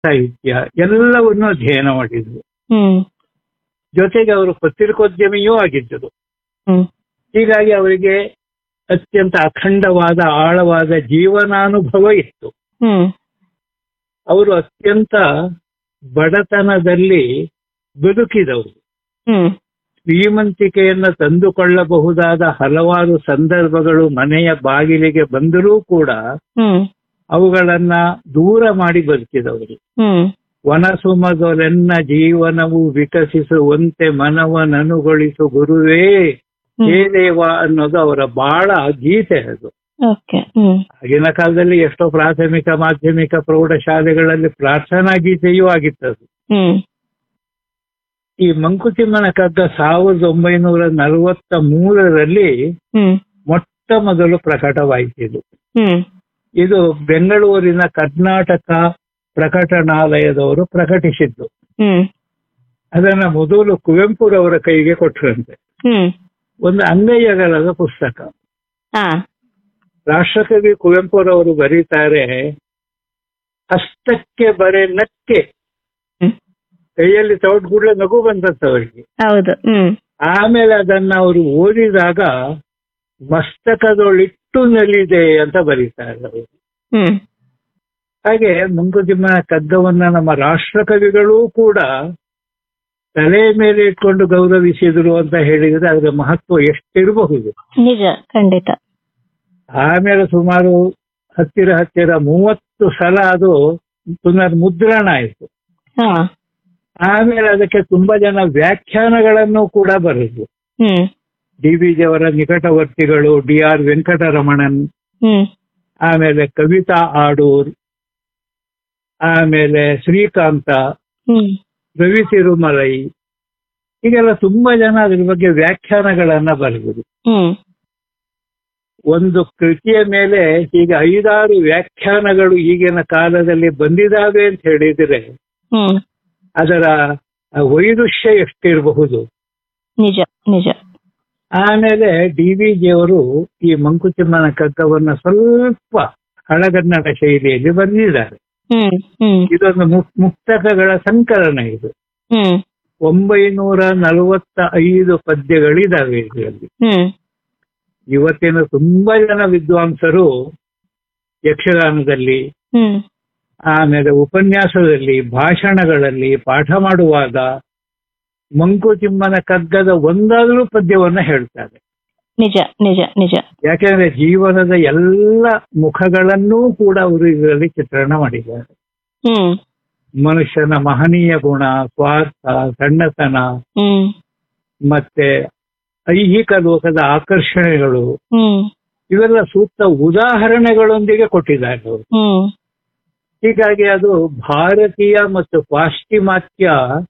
ಸಾಹಿತ್ಯ ಎಲ್ಲವನ್ನೂ ಅಧ್ಯಯನ ಮಾಡಿದ್ರು ಹ್ಮ್ ಜೊತೆಗೆ ಅವರು ಪತ್ರಿಕೋದ್ಯಮಿಯೂ ಆಗಿದ್ದರು ಹ್ಮ್ ಹೀಗಾಗಿ ಅವರಿಗೆ ಅತ್ಯಂತ ಅಖಂಡವಾದ ಆಳವಾದ ಜೀವನಾನುಭವ ಇತ್ತು ಹ್ಮ್ ಅವರು ಅತ್ಯಂತ ಬಡತನದಲ್ಲಿ ಬದುಕಿದವರು ಹ್ಮ್ ಶ್ರೀಮಂತಿಕೆಯನ್ನ ತಂದುಕೊಳ್ಳಬಹುದಾದ ಹಲವಾರು ಸಂದರ್ಭಗಳು ಮನೆಯ ಬಾಗಿಲಿಗೆ ಬಂದರೂ ಕೂಡ ಹ್ಮ್ ಅವುಗಳನ್ನ ದೂರ ಮಾಡಿ ಬದುಕಿದವರು ಹ್ಮ್ ವನಸುಮಗಲೆನ್ನ ಜೀವನವು ವಿಕಸಿಸುವಂತೆ ಮನವನನುಗೊಳಿಸು ಗುರುವೇ ಹೇ ದೇವ ಅನ್ನೋದು ಅವರ ಬಾಳ ಗೀತೆ ಅದು ಓಕೆ ಹ್ಮ್ ಆಗಿನ ಕಾಲದಲ್ಲಿ ಎಷ್ಟೋ ಪ್ರಾಥಮಿಕ ಮಾಧ್ಯಮಿಕ ಪ್ರೌಢಶಾಲೆಗಳಲ್ಲಿ ಪ್ರಾರ್ಥನಾ ಗೀತೆಯೂ ಆಗಿತ್ತದು ಹ್ಮ್ ಈ ಮಂಕುತಿಮ್ಮನ ಕಗ್ಗ ಸಾವಿರದ ಒಂಬೈನೂರ ನಲವತ್ತ ಮೂರರಲ್ಲಿ ಹ್ಮ್ ಮೊಟ್ಟ ಮೊದಲು ಪ್ರಕಟವಾಯಿತು ಹ್ಮ್ ಇದು ಬೆಂಗಳೂರಿನ ಕರ್ನಾಟಕ ಪ್ರಕಟಣಾಲಯದವರು ಪ್ರಕಟಿಸಿದ್ದು ಹ್ಮ್ ಅದನ್ನ ಮೊದಲು ಕುವೆಂಪುರವರ ಕೈಗೆ ಕೊಟ್ಟರಂತೆ ಹ್ಮ್ ಒಂದು ಅಂಗೈಯಗಲದ ಪುಸ್ತಕ ಹಾ ರಾಷ್ಟ್ರಕವಿ ಕುವೆಂಪುರವರು ಬರೀತಾರೆ ಹಸ್ತಕ್ಕೆ ಬರೆ ನಕ್ಕೆ ಹ್ಮ್. ಕೈಯಲ್ಲಿ ತಗೊಂಡು ಕೂಡಲೇ ನಗು ಬಂದದ್ದು ಅವರಿಗೆ ಹೌದು ಹ್ಮ್ ಆಮೇಲೆ ಅದನ್ನ ಅವರು ಓದಿದಾಗ ಮಸ್ತಕದೊಳಿಟ್ಟು ನಲಿದೆ ಅಂತ ಬರೀತಾರೆ ಅವರು ಹ್ಮ್ ಹಾಗೆ ಮಂಕುತಿಮ್ಮನ ಕಗ್ಗವನ್ನ ನಮ್ಮ ರಾಷ್ಟ್ರಕವಿಗಳೂ ಕೂಡ ತಲೆ ಮೇಲೆ ಇಟ್ಕೊಂಡು ಗೌರವಿಸಿದ್ರು ಅಂತ ಹೇಳಿದ್ರೆ ಅದರ ಮಹತ್ವ ಎಷ್ಟಿರಬಹುದು ನಿಜ ಖಂಡಿತ ಆಮೇಲೆ ಸುಮಾರು ಹತ್ತಿರ ಹತ್ತಿರ ಮೂವತ್ತು ಸಲ ಅದು ಪುನರ್ ಮುದ್ರಣ ಆಯಿತು ಹಾ ಆಮೇಲೆ ಅದಕ್ಕೆ ತುಂಬಾ ಜನ ವ್ಯಾಖ್ಯಾನಗಳನ್ನು ಕೂಡ ಬರೆದ್ರು ಹ್ಮ್ ಡಿ ವಿ ಜಿಯವರ ನಿಕಟವರ್ತಿಗಳು ಡಿ ಆರ್ ವೆಂಕಟರಮಣನ್ ಹ್ಮ್ ಆಮೇಲೆ ಕವಿತಾ ಆಡೂರ್ ಆಮೇಲೆ ಶ್ರೀಕಾಂತ ಹ್ಮ್ ರವಿ ತಿರುಮಲೈ ಹೀಗೆಲ್ಲ ತುಂಬಾ ಜನ ಅದ್ರ ಬಗ್ಗೆ ವ್ಯಾಖ್ಯಾನಗಳನ್ನ ಬರೆದರು ಹ್ಮ್ ಒಂದು ಕೃತಿಯ ಮೇಲೆ ಹೀಗೆ ಐದಾರು ವ್ಯಾಖ್ಯಾನಗಳು ಈಗಿನ ಕಾಲದಲ್ಲಿ ಬಂದಿದ್ದಾವೆ ಅಂತ ಹೇಳಿದ್ರೆ ಹ್ಮ್ ಅದರ ವೈದುಷ್ಯ ಎಷ್ಟಿರಬಹುದು ನಿಜ ನಿಜ ಆಮೇಲೆ ಡಿ ವಿ ಜಿಯವರು ಈ ಮಂಕುತಿಮ್ಮನ ಕಗ್ಗವನ್ನ ಸ್ವಲ್ಪ ಹಳಗನ್ನಡ ಶೈಲಿಯಲ್ಲಿ ಬಂದಿದ್ದಾರೆ ಹ್ಮ್ ಹ್ಮ್ ಇದೊಂದು ಮುಕ್- ಮುಕ್ತಕಗಳ ಸಂಕಲನ ಇದು ಹ್ಮ್ ಒಂಬೈನೂರ ನಲವತ್ತ ಐದು ಪದ್ಯಗಳಿದಾವೆ ಇದರಲ್ಲಿ ಹ್ಮ್ ಇವತ್ತಿನ ತುಂಬಾ ಜನ ವಿದ್ವಾಂಸರು ಯಕ್ಷಗಾನದಲ್ಲಿ ಹ್ಮ್ ಆಮೇಲೆ ಉಪನ್ಯಾಸದಲ್ಲಿ ಭಾಷಣಗಳಲ್ಲಿ ಪಾಠ ಮಾಡುವಾಗ ಮಂಕುತಿಮ್ಮನ ಕಗ್ಗದ ಒಂದಾದರೂ ಪದ್ಯವನ್ನ ಹೇಳ್ತಾರೆ ನಿಜ ನಿಜ ನಿಜ ಯಾಕೆಂದ್ರೆ ಜೀವನದ ಎಲ್ಲ ಮುಖಗಳನ್ನೂ ಕೂಡ ಅವರು ಇದರಲ್ಲಿ ಚಿತ್ರಣ ಮಾಡಿದ್ದಾರೆ ಹ್ಮ್ ಮನುಷ್ಯನ ಮಹನೀಯ ಗುಣ ಸ್ವಾರ್ಥ ಸಣ್ಣತನ ಹ್ಮ್ ಮತ್ತೆ ಐಹಿಕ ಲೋಕದ ಆಕರ್ಷಣೆಗಳು ಹ್ಮ್ ಇವೆಲ್ಲ ಸೂಕ್ತ ಉದಾಹರಣೆಗಳೊಂದಿಗೆ ಕೊಟ್ಟಿದ್ದಾರೆ ಅವರು ಹ್ಮ್ ಹೀಗಾಗಿ ಅದು ಭಾರತೀಯ ಮತ್ತು ಪಾಶ್ಚಿಮಾತ್ಯ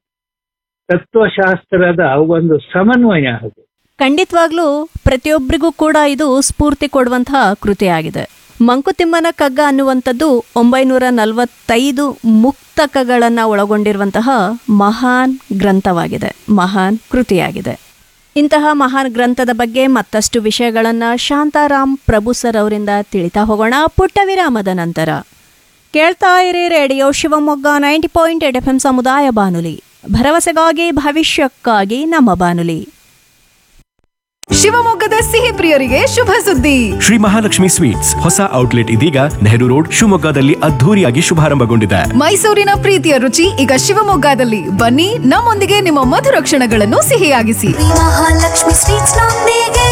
ತತ್ವಶಾಸ್ತ್ರದ ಒಂದು ಸಮನ್ವಯ ಅದು ಖಂಡಿತವಾಗ್ಲೂ ಪ್ರತಿಯೊಬ್ಬರಿಗೂ ಕೂಡ ಇದು ಸ್ಫೂರ್ತಿ ಕೊಡುವಂತಹ ಕೃತಿಯಾಗಿದೆ ಮಂಕುತಿಮ್ಮನ ಕಗ್ಗ ಅನ್ನುವಂಥದ್ದು ಒಂಬೈನೂರ ನಲವತ್ತೈದು ಮುಕ್ತಕಗಳನ್ನು ಒಳಗೊಂಡಿರುವಂತಹ ಮಹಾನ್ ಗ್ರಂಥವಾಗಿದೆ ಮಹಾನ್ ಕೃತಿಯಾಗಿದೆ ಇಂತಹ ಮಹಾನ್ ಗ್ರಂಥದ ಬಗ್ಗೆ ಮತ್ತಷ್ಟು ವಿಷಯಗಳನ್ನು ಶಾಂತಾರಾಮ್ ಪ್ರಭು ಸರ್ ಅವರಿಂದ ತಿಳಿತಾ ಹೋಗೋಣ ಪುಟ್ಟ ವಿರಾಮದ ನಂತರ ಕೇಳ್ತಾ ಇರಿ radio Shivamogga ninety point eight F M ಸಮುದಾಯ ಬಾನುಲಿ ಭರವಸೆಗಾಗಿ ಭವಿಷ್ಯಕ್ಕಾಗಿ ನಮ್ಮ ಬಾನುಲಿ ಶಿವಮೊಗ್ಗದ ಸಿಹಿ ಪ್ರಿಯರಿಗೆ ಶುಭ ಸುದ್ದಿ ಶ್ರೀ ಮಹಾಲಕ್ಷ್ಮಿ ಸ್ವೀಟ್ಸ್ ಹೊಸ ಔಟ್ಲೆಟ್ ಇದೀಗ ನೆಹರು ರೋಡ್ ಶಿವಮೊಗ್ಗದಲ್ಲಿ ಅದ್ಧೂರಿಯಾಗಿ ಶುಭಾರಂಭಗೊಂಡಿದೆ ಮೈಸೂರಿನ ಪ್ರೀತಿಯ ರುಚಿ ಈಗ ಶಿವಮೊಗ್ಗದಲ್ಲಿ ಬನ್ನಿ ನಮ್ಮೊಂದಿಗೆ ನಿಮ್ಮ ಮಧುರ ಕ್ಷಣಗಳನ್ನು ಸಿಹಿಯಾಗಿಸಿ ಮಹಾಲಕ್ಷ್ಮಿ ಸ್ವೀಟ್ಸ್ ನೊಂದಿಗೆ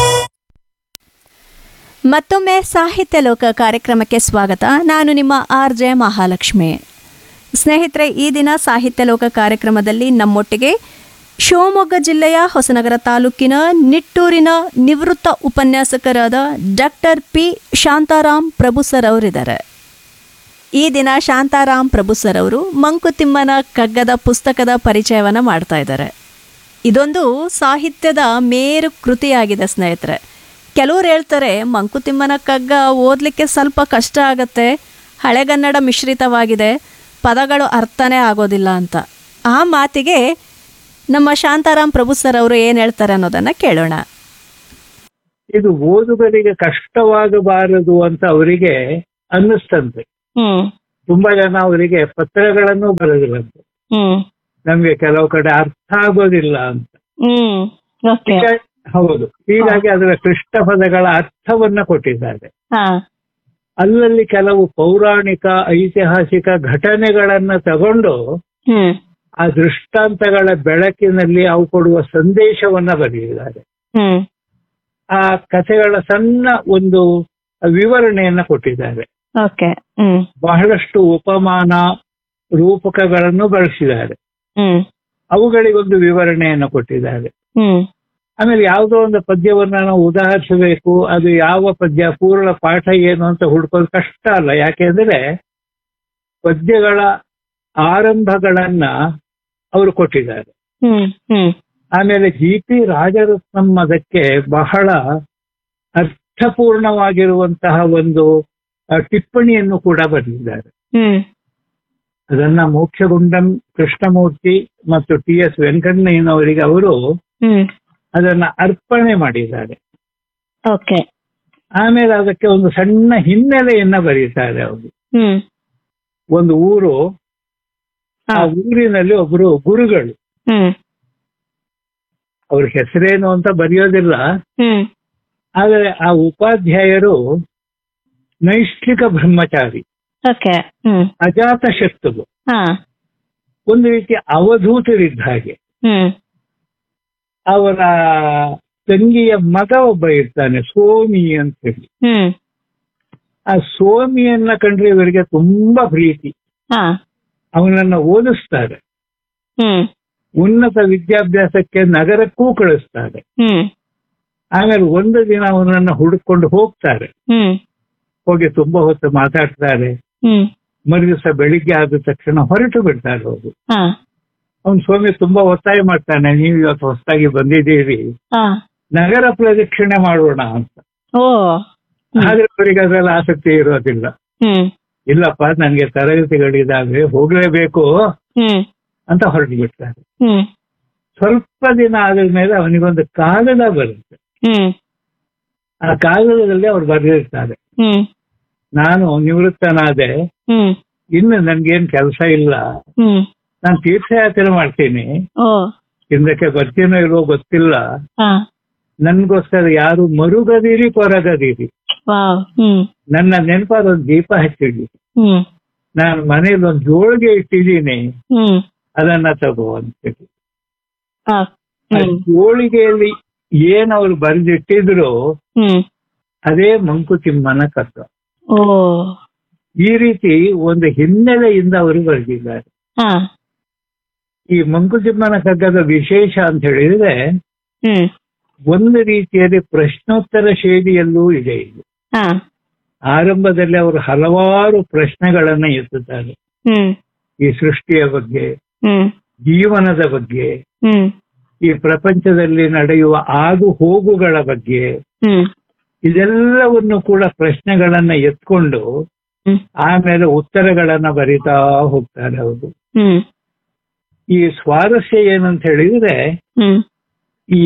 ಮತ್ತೊಮ್ಮೆ ಸಾಹಿತ್ಯ ಲೋಕ ಕಾರ್ಯಕ್ರಮಕ್ಕೆ ಸ್ವಾಗತ ನಾನು ನಿಮ್ಮ ಆರ್ ಜೆ ಮಹಾಲಕ್ಷ್ಮಿ ಸ್ನೇಹಿತರೆ ಈ ದಿನ ಸಾಹಿತ್ಯ ಲೋಕ ಕಾರ್ಯಕ್ರಮದಲ್ಲಿ ನಮ್ಮೊಟ್ಟಿಗೆ ಶಿವಮೊಗ್ಗ ಜಿಲ್ಲೆಯ ಹೊಸನಗರ ತಾಲೂಕಿನ ನಿಟ್ಟೂರಿನ ನಿವೃತ್ತ ಉಪನ್ಯಾಸಕರಾದ doctor P Shantaram Prabhu sir ಅವರಿದ್ದಾರೆ ಈ ದಿನ ಶಾಂತಾರಾಮ್ ಪ್ರಭು ಸರ್ ಅವರು ಮಂಕುತಿಮ್ಮನ ಕಗ್ಗದ ಪುಸ್ತಕದ ಪರಿಚಯವನ್ನು ಮಾಡ್ತಾ ಇದ್ದಾರೆ ಇದೊಂದು ಸಾಹಿತ್ಯದ ಮೇರು ಕೃತಿಯಾಗಿದೆ ಸ್ನೇಹಿತರೆ ಕೆಲವ್ರು ಹೇಳ್ತಾರೆ ಮಂಕುತಿಮ್ಮನ ಕಗ್ಗ ಓದಲಿಕ್ಕೆ ಸ್ವಲ್ಪ ಕಷ್ಟ ಆಗತ್ತೆ ಹಳೆಗನ್ನಡ ಮಿಶ್ರಿತವಾಗಿದೆ ಪದಗಳು ಅರ್ಥನೇ ಆಗೋದಿಲ್ಲ ಅಂತ ಆ ಮಾತಿಗೆ ನಮ್ಮ ಶಾಂತಾರಾಮ್ ಪ್ರಭು ಸರ್ ಅವರು ಏನು ಹೇಳ್ತಾರೆ ಅನ್ನೋದನ್ನು ಕೇಳೋಣ ಇದು ಓದುಗರಿಗೆ ಕಷ್ಟವಾಗಬಾರದು ಅಂತ ಅವರಿಗೆ ಅನ್ನಿಸ್ತಂತೆ ಹ್ಮ್ ತುಂಬಾ ಜನ ಅವರಿಗೆ ಪತ್ರಗಳನ್ನು ಬರೆದಿರಂತೆ ಹ್ಮ್ ನಮ್ಗೆ ಕೆಲವು ಕಡೆ ಅರ್ಥ ಆಗೋದಿಲ್ಲ ಅಂತ ಹ್ಮ್ ಓಕೆ ಹೀಗಾಗಿ- ಹೌದು ಹೀಗಾಗಿ ಅದರ ಕ್ಲಿಷ್ಟ ಪದಗಳ ಅರ್ಥವನ್ನ ಕೊಟ್ಟಿದ್ದಾರೆ ಹಾ ಅಲ್ಲಲ್ಲಿ ಕೆಲವು ಪೌರಾಣಿಕ ಐತಿಹಾಸಿಕ ಘಟನೆಗಳನ್ನ ತಗೊಂಡು ಹ್ಮ್ ಆ ದೃಷ್ಟಾಂತಗಳ ಬೆಳಕಿನಲ್ಲಿ ಅವು ಕೊಡುವ ಸಂದೇಶವನ್ನ ಬರೆದಿದ್ದಾರೆ ಹ್ಮ್ ಆ ಕಥೆಗಳ ಸಣ್ಣ ಒಂದು ವಿವರಣೆಯನ್ನ ಕೊಟ್ಟಿದ್ದಾರೆ ಓಕೆ ಹ್ಮ್ ಬಹಳಷ್ಟು ಉಪಮಾನ ರೂಪಕಗಳನ್ನು ಬಳಸಿದ್ದಾರೆ ಹ್ಮ್ ಅವುಗಳಿಗೊಂದು ವಿವರಣೆಯನ್ನು ಕೊಟ್ಟಿದ್ದಾರೆ ಹ್ಮ್ ಆಮೇಲೆ ಯಾವುದೋ ಒಂದು ಪದ್ಯವನ್ನ ನಾವು ಉದಾಹರಿಸಬೇಕು ಅದು ಯಾವ ಪದ್ಯ ಪೂರ್ಣ ಪಾಠ ಏನು ಅಂತ ಹುಡ್ಕೋದು ಕಷ್ಟ ಅಲ್ಲ ಯಾಕೆಂದ್ರೆ ಪದ್ಯಗಳ ಆರಂಭಗಳನ್ನ ಅವರು ಕೊಟ್ಟಿದ್ದಾರೆ ಹ್ಮ್ ಹ್ಮ್ ಆಮೇಲೆ ಜಿ ಪಿ ರಾಜರತ್ನಂ ಅದಕ್ಕೆ ಬಹಳ ಅರ್ಥಪೂರ್ಣವಾಗಿರುವಂತಹ ಒಂದು ಆ, ಟಿಪ್ಪಣಿಯನ್ನು ಕೂಡ ಬರೆದಿದ್ದಾರೆ ಹ್ಮ್ ಅದನ್ನ ಮೋಕ್ಷಗುಂಡಂ ಕೃಷ್ಣಮೂರ್ತಿ ಮತ್ತು ಟಿ ಎಸ್ ವೆಂಕಣ್ಣಯ್ಯನವರಿಗೆ ಅವರು ಹ್ಮ್ ಅದನ್ನ ಅರ್ಪಣೆ ಮಾಡಿದ್ದಾರೆ ಓಕೆ ಆಮೇಲೆ ಅದಕ್ಕೆ ಒಂದು ಸಣ್ಣ ಹಿನ್ನೆಲೆಯನ್ನ ಬರೀತಾರೆ ಅವರು ಹ್ಮ್ ಒಂದು ಊರು ಹಾ. ಆ ಊರಿನಲ್ಲಿ ಒಬ್ರು ಗುರುಗಳು ಹ್ಮ್ ಅವ್ರ ಹೆಸರೇನು ಅಂತ ಬರೆಯೋದಿಲ್ಲ ಹ್ಮ್ ಆದರೆ ಆ ಉಪಾಧ್ಯಾಯರು ನೈಷ್ಠಿಕ ಬ್ರಹ್ಮಚಾರಿ ಓಕೆ ಹ್ಮ್ ಅಜಾತ ಶತ್ರುಗಳು ಹಾ ಒಂದು ರೀತಿ ಅವಧೂತರಿದ್ದ ಹಾಗೆ ಹ್ಮ್ ಅವರ ತಂಗಿಯ ಮಗ ಒಬ್ಬ ಇರ್ತಾನೆ ಸೋಮಿ ಅಂತ ಹೇಳಿ ಹ್ಮ್ ಆ ಸೋಮಿಯನ್ನ ಕಂಡ್ರೆ ಇವರಿಗೆ ತುಂಬಾ ಪ್ರೀತಿ ಹಾ ಅವನನ್ನ ಓದಿಸ್ತಾರೆ ಹ್ಮ್ ಉನ್ನತ ವಿದ್ಯಾಭ್ಯಾಸಕ್ಕೆ ನಗರಕ್ಕೂ ಕಳಿಸ್ತಾರೆ ಹ್ಮ್ ಆಮೇಲೆ ಒಂದು ದಿನ ಅವನನ್ನ ಹುಡುಕೊಂಡು ಹೋಗ್ತಾರೆ ಹ್ಮ್ ಹೋಗಿ ತುಂಬಾ ಹೊತ್ತು ಮಾತಾಡ್ತಾರೆ ಹ್ಮ್ ಮರುದಿವಸ ಬೆಳಿಗ್ಗೆ ಆದ ತಕ್ಷಣ ಹೊರಟು ಬಿಡ್ತಾರೆ ಅವರು ಹಾ ಅವನು ಸ್ವಾಮಿ ತುಂಬಾ ಒತ್ತಾಯ ಮಾಡ್ತಾನೆ ನೀವು ಇವತ್ತು ಹೊಸದಾಗಿ ಬಂದಿದ್ದೀರಿ ಹಾ ನಗರ ಪ್ರದಕ್ಷಿಣೆ ಮಾಡೋಣ ಅಂತ ಓ ಹ್ಮ್. ಆದ್ರೆ ಅವರಿಗೆ ಅದರಲ್ಲಿ ಆಸಕ್ತಿ ಇರೋದಿಲ್ಲ ಹ್ಮ್ ಇಲ್ಲಪ್ಪ ನನಗೆ ತರಗತಿಗಳಿದಾವೆ ಹೋಗ್ಲೇಬೇಕು ಹ್ಮ್ ಅಂತ ಹೊರಟು ಬಿಡ್ತಾರೆ ಹ್ಮ್ ಸ್ವಲ್ಪ ದಿನ ಆದ ಮೇಲೆ ಅವನಿಗೊಂದು ಕಾಗದ ಬರುತ್ತೆ ಹ್ಮ್ ಆ ಕಾಗದದಲ್ಲಿ ಅವ್ರು ಬರೆದಿರ್ತಾರೆ ಹ್ಮ್ ನಾನು ನಿವೃತ್ತನಾದೆ ಹ್ಮ್ ಇನ್ನು ನನ್ಗೇನ್ ಕೆಲಸ ಇಲ್ಲ ಹ್ಮ್ ನಾನು ತೀರ್ಥಯಾತ್ರೆ ಮಾಡ್ತೀನಿ ಓ ಹಿಂದಕ್ಕೆ ಬರ್ತೀನೋ ಇಲ್ವೋ ಗೊತ್ತಿಲ್ಲ ಹಾ ನನ್ಗೋಸ್ಕರ ಯಾರು ಮರುಗದಿರಿ ಕೊರಗದಿರಿ ವಾವ್ ಹ್ಮ್ ನನ್ನ ನೆನಪಾದ ಒಂದು ದೀಪ ಹಚ್ಚಿಡಿ ಹ್ಮ್ ನಾನು ಮನೇಲಿ ಒಂದು ಜೋಳಿಗೆ ಇಟ್ಟಿದ್ದೀನಿ ಹ್ಮ್ ಅದನ್ನ ತಗೋ ಅಂತೇಳಿ ಹಾ ಆ ಹ್ಮ್ ಜೋಳಿಗೆಯಲ್ಲಿ ಏನ್ ಅವ್ರು ಬರೆದಿಟ್ಟಿದ್ರು ಹ್ಮ್ ಅದೇ ಮಂಕುತಿಮ್ಮನ ಕಗ್ಗ ಓ ಈ ರೀತಿ ಒಂದು ಹಿನ್ನೆಲೆಯಿಂದ ಅವರು ಬರೆದಿದ್ದಾರೆ ಹಾ ಈ ಮಂಕುತಿಮ್ಮನ ಕಗ್ಗದ ವಿಶೇಷ ಅಂತ ಹೇಳಿದ್ರೆ ಹ್ಮ್ ಒಂದು ರೀತಿಯಲ್ಲಿ ಪ್ರಶ್ನೋತ್ತರ ಶೈಲಿಯಲ್ಲೂ ಇದೆ ಇದು ಹಾ ಆರಂಭದಲ್ಲಿ ಅವರು ಹಲವಾರು ಪ್ರಶ್ನೆಗಳನ್ನ ಎತ್ತುತ್ತಾರೆ ಹ್ಮ್ ಈ ಸೃಷ್ಟಿಯ ಬಗ್ಗೆ ಹ್ಮ್ ಜೀವನದ ಬಗ್ಗೆ ಹ್ಮ್ ಈ ಪ್ರಪಂಚದಲ್ಲಿ ನಡೆಯುವ ಆಗು ಹೋಗುಗಳ ಬಗ್ಗೆ ಹ್ಮ್ ಇದೆಲ್ಲವನ್ನು ಕೂಡ ಪ್ರಶ್ನೆಗಳನ್ನ ಎತ್ಕೊಂಡು ಹ್ಮ್ ಆಮೇಲೆ ಉತ್ತರಗಳನ್ನ ಬರಿತಾ ಹೋಗ್ತಾರೆ ಅವರು ಹ್ಮ್ ಈ ಸ್ವಾರಸ್ಯ ಏನಂತ ಹೇಳಿದ್ರೆ ಹ್ಮ್ ಈ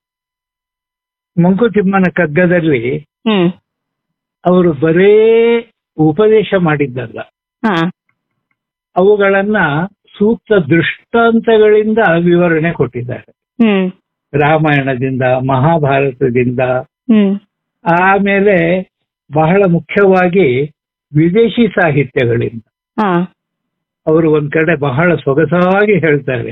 ಮಂಕುತಿಮ್ಮನ ಕಗ್ಗದಲ್ಲಿ ಹ್ಮ್ ಅವರು ಬರೇ ಉಪದೇಶ ಮಾಡಿದ್ದಲ್ಲ ಹಾ ಅವುಗಳನ್ನ ಸೂಕ್ತ ದೃಷ್ಟಾಂತಗಳಿಂದ ವಿವರಣೆ ಕೊಟ್ಟಿದ್ದಾರೆ ಹ್ಮ್ ರಾಮಾಯಣದಿಂದ ಮಹಾಭಾರತದಿಂದ ಹ್ಮ್ ಆಮೇಲೆ ಬಹಳ ಮುಖ್ಯವಾಗಿ ವಿದೇಶಿ ಸಾಹಿತ್ಯಗಳಿಂದ ಹಾ ಅವರು ಒಂದ್ ಕಡೆ ಬಹಳ ಸೊಗಸಾಗಿ ಹೇಳ್ತಾರೆ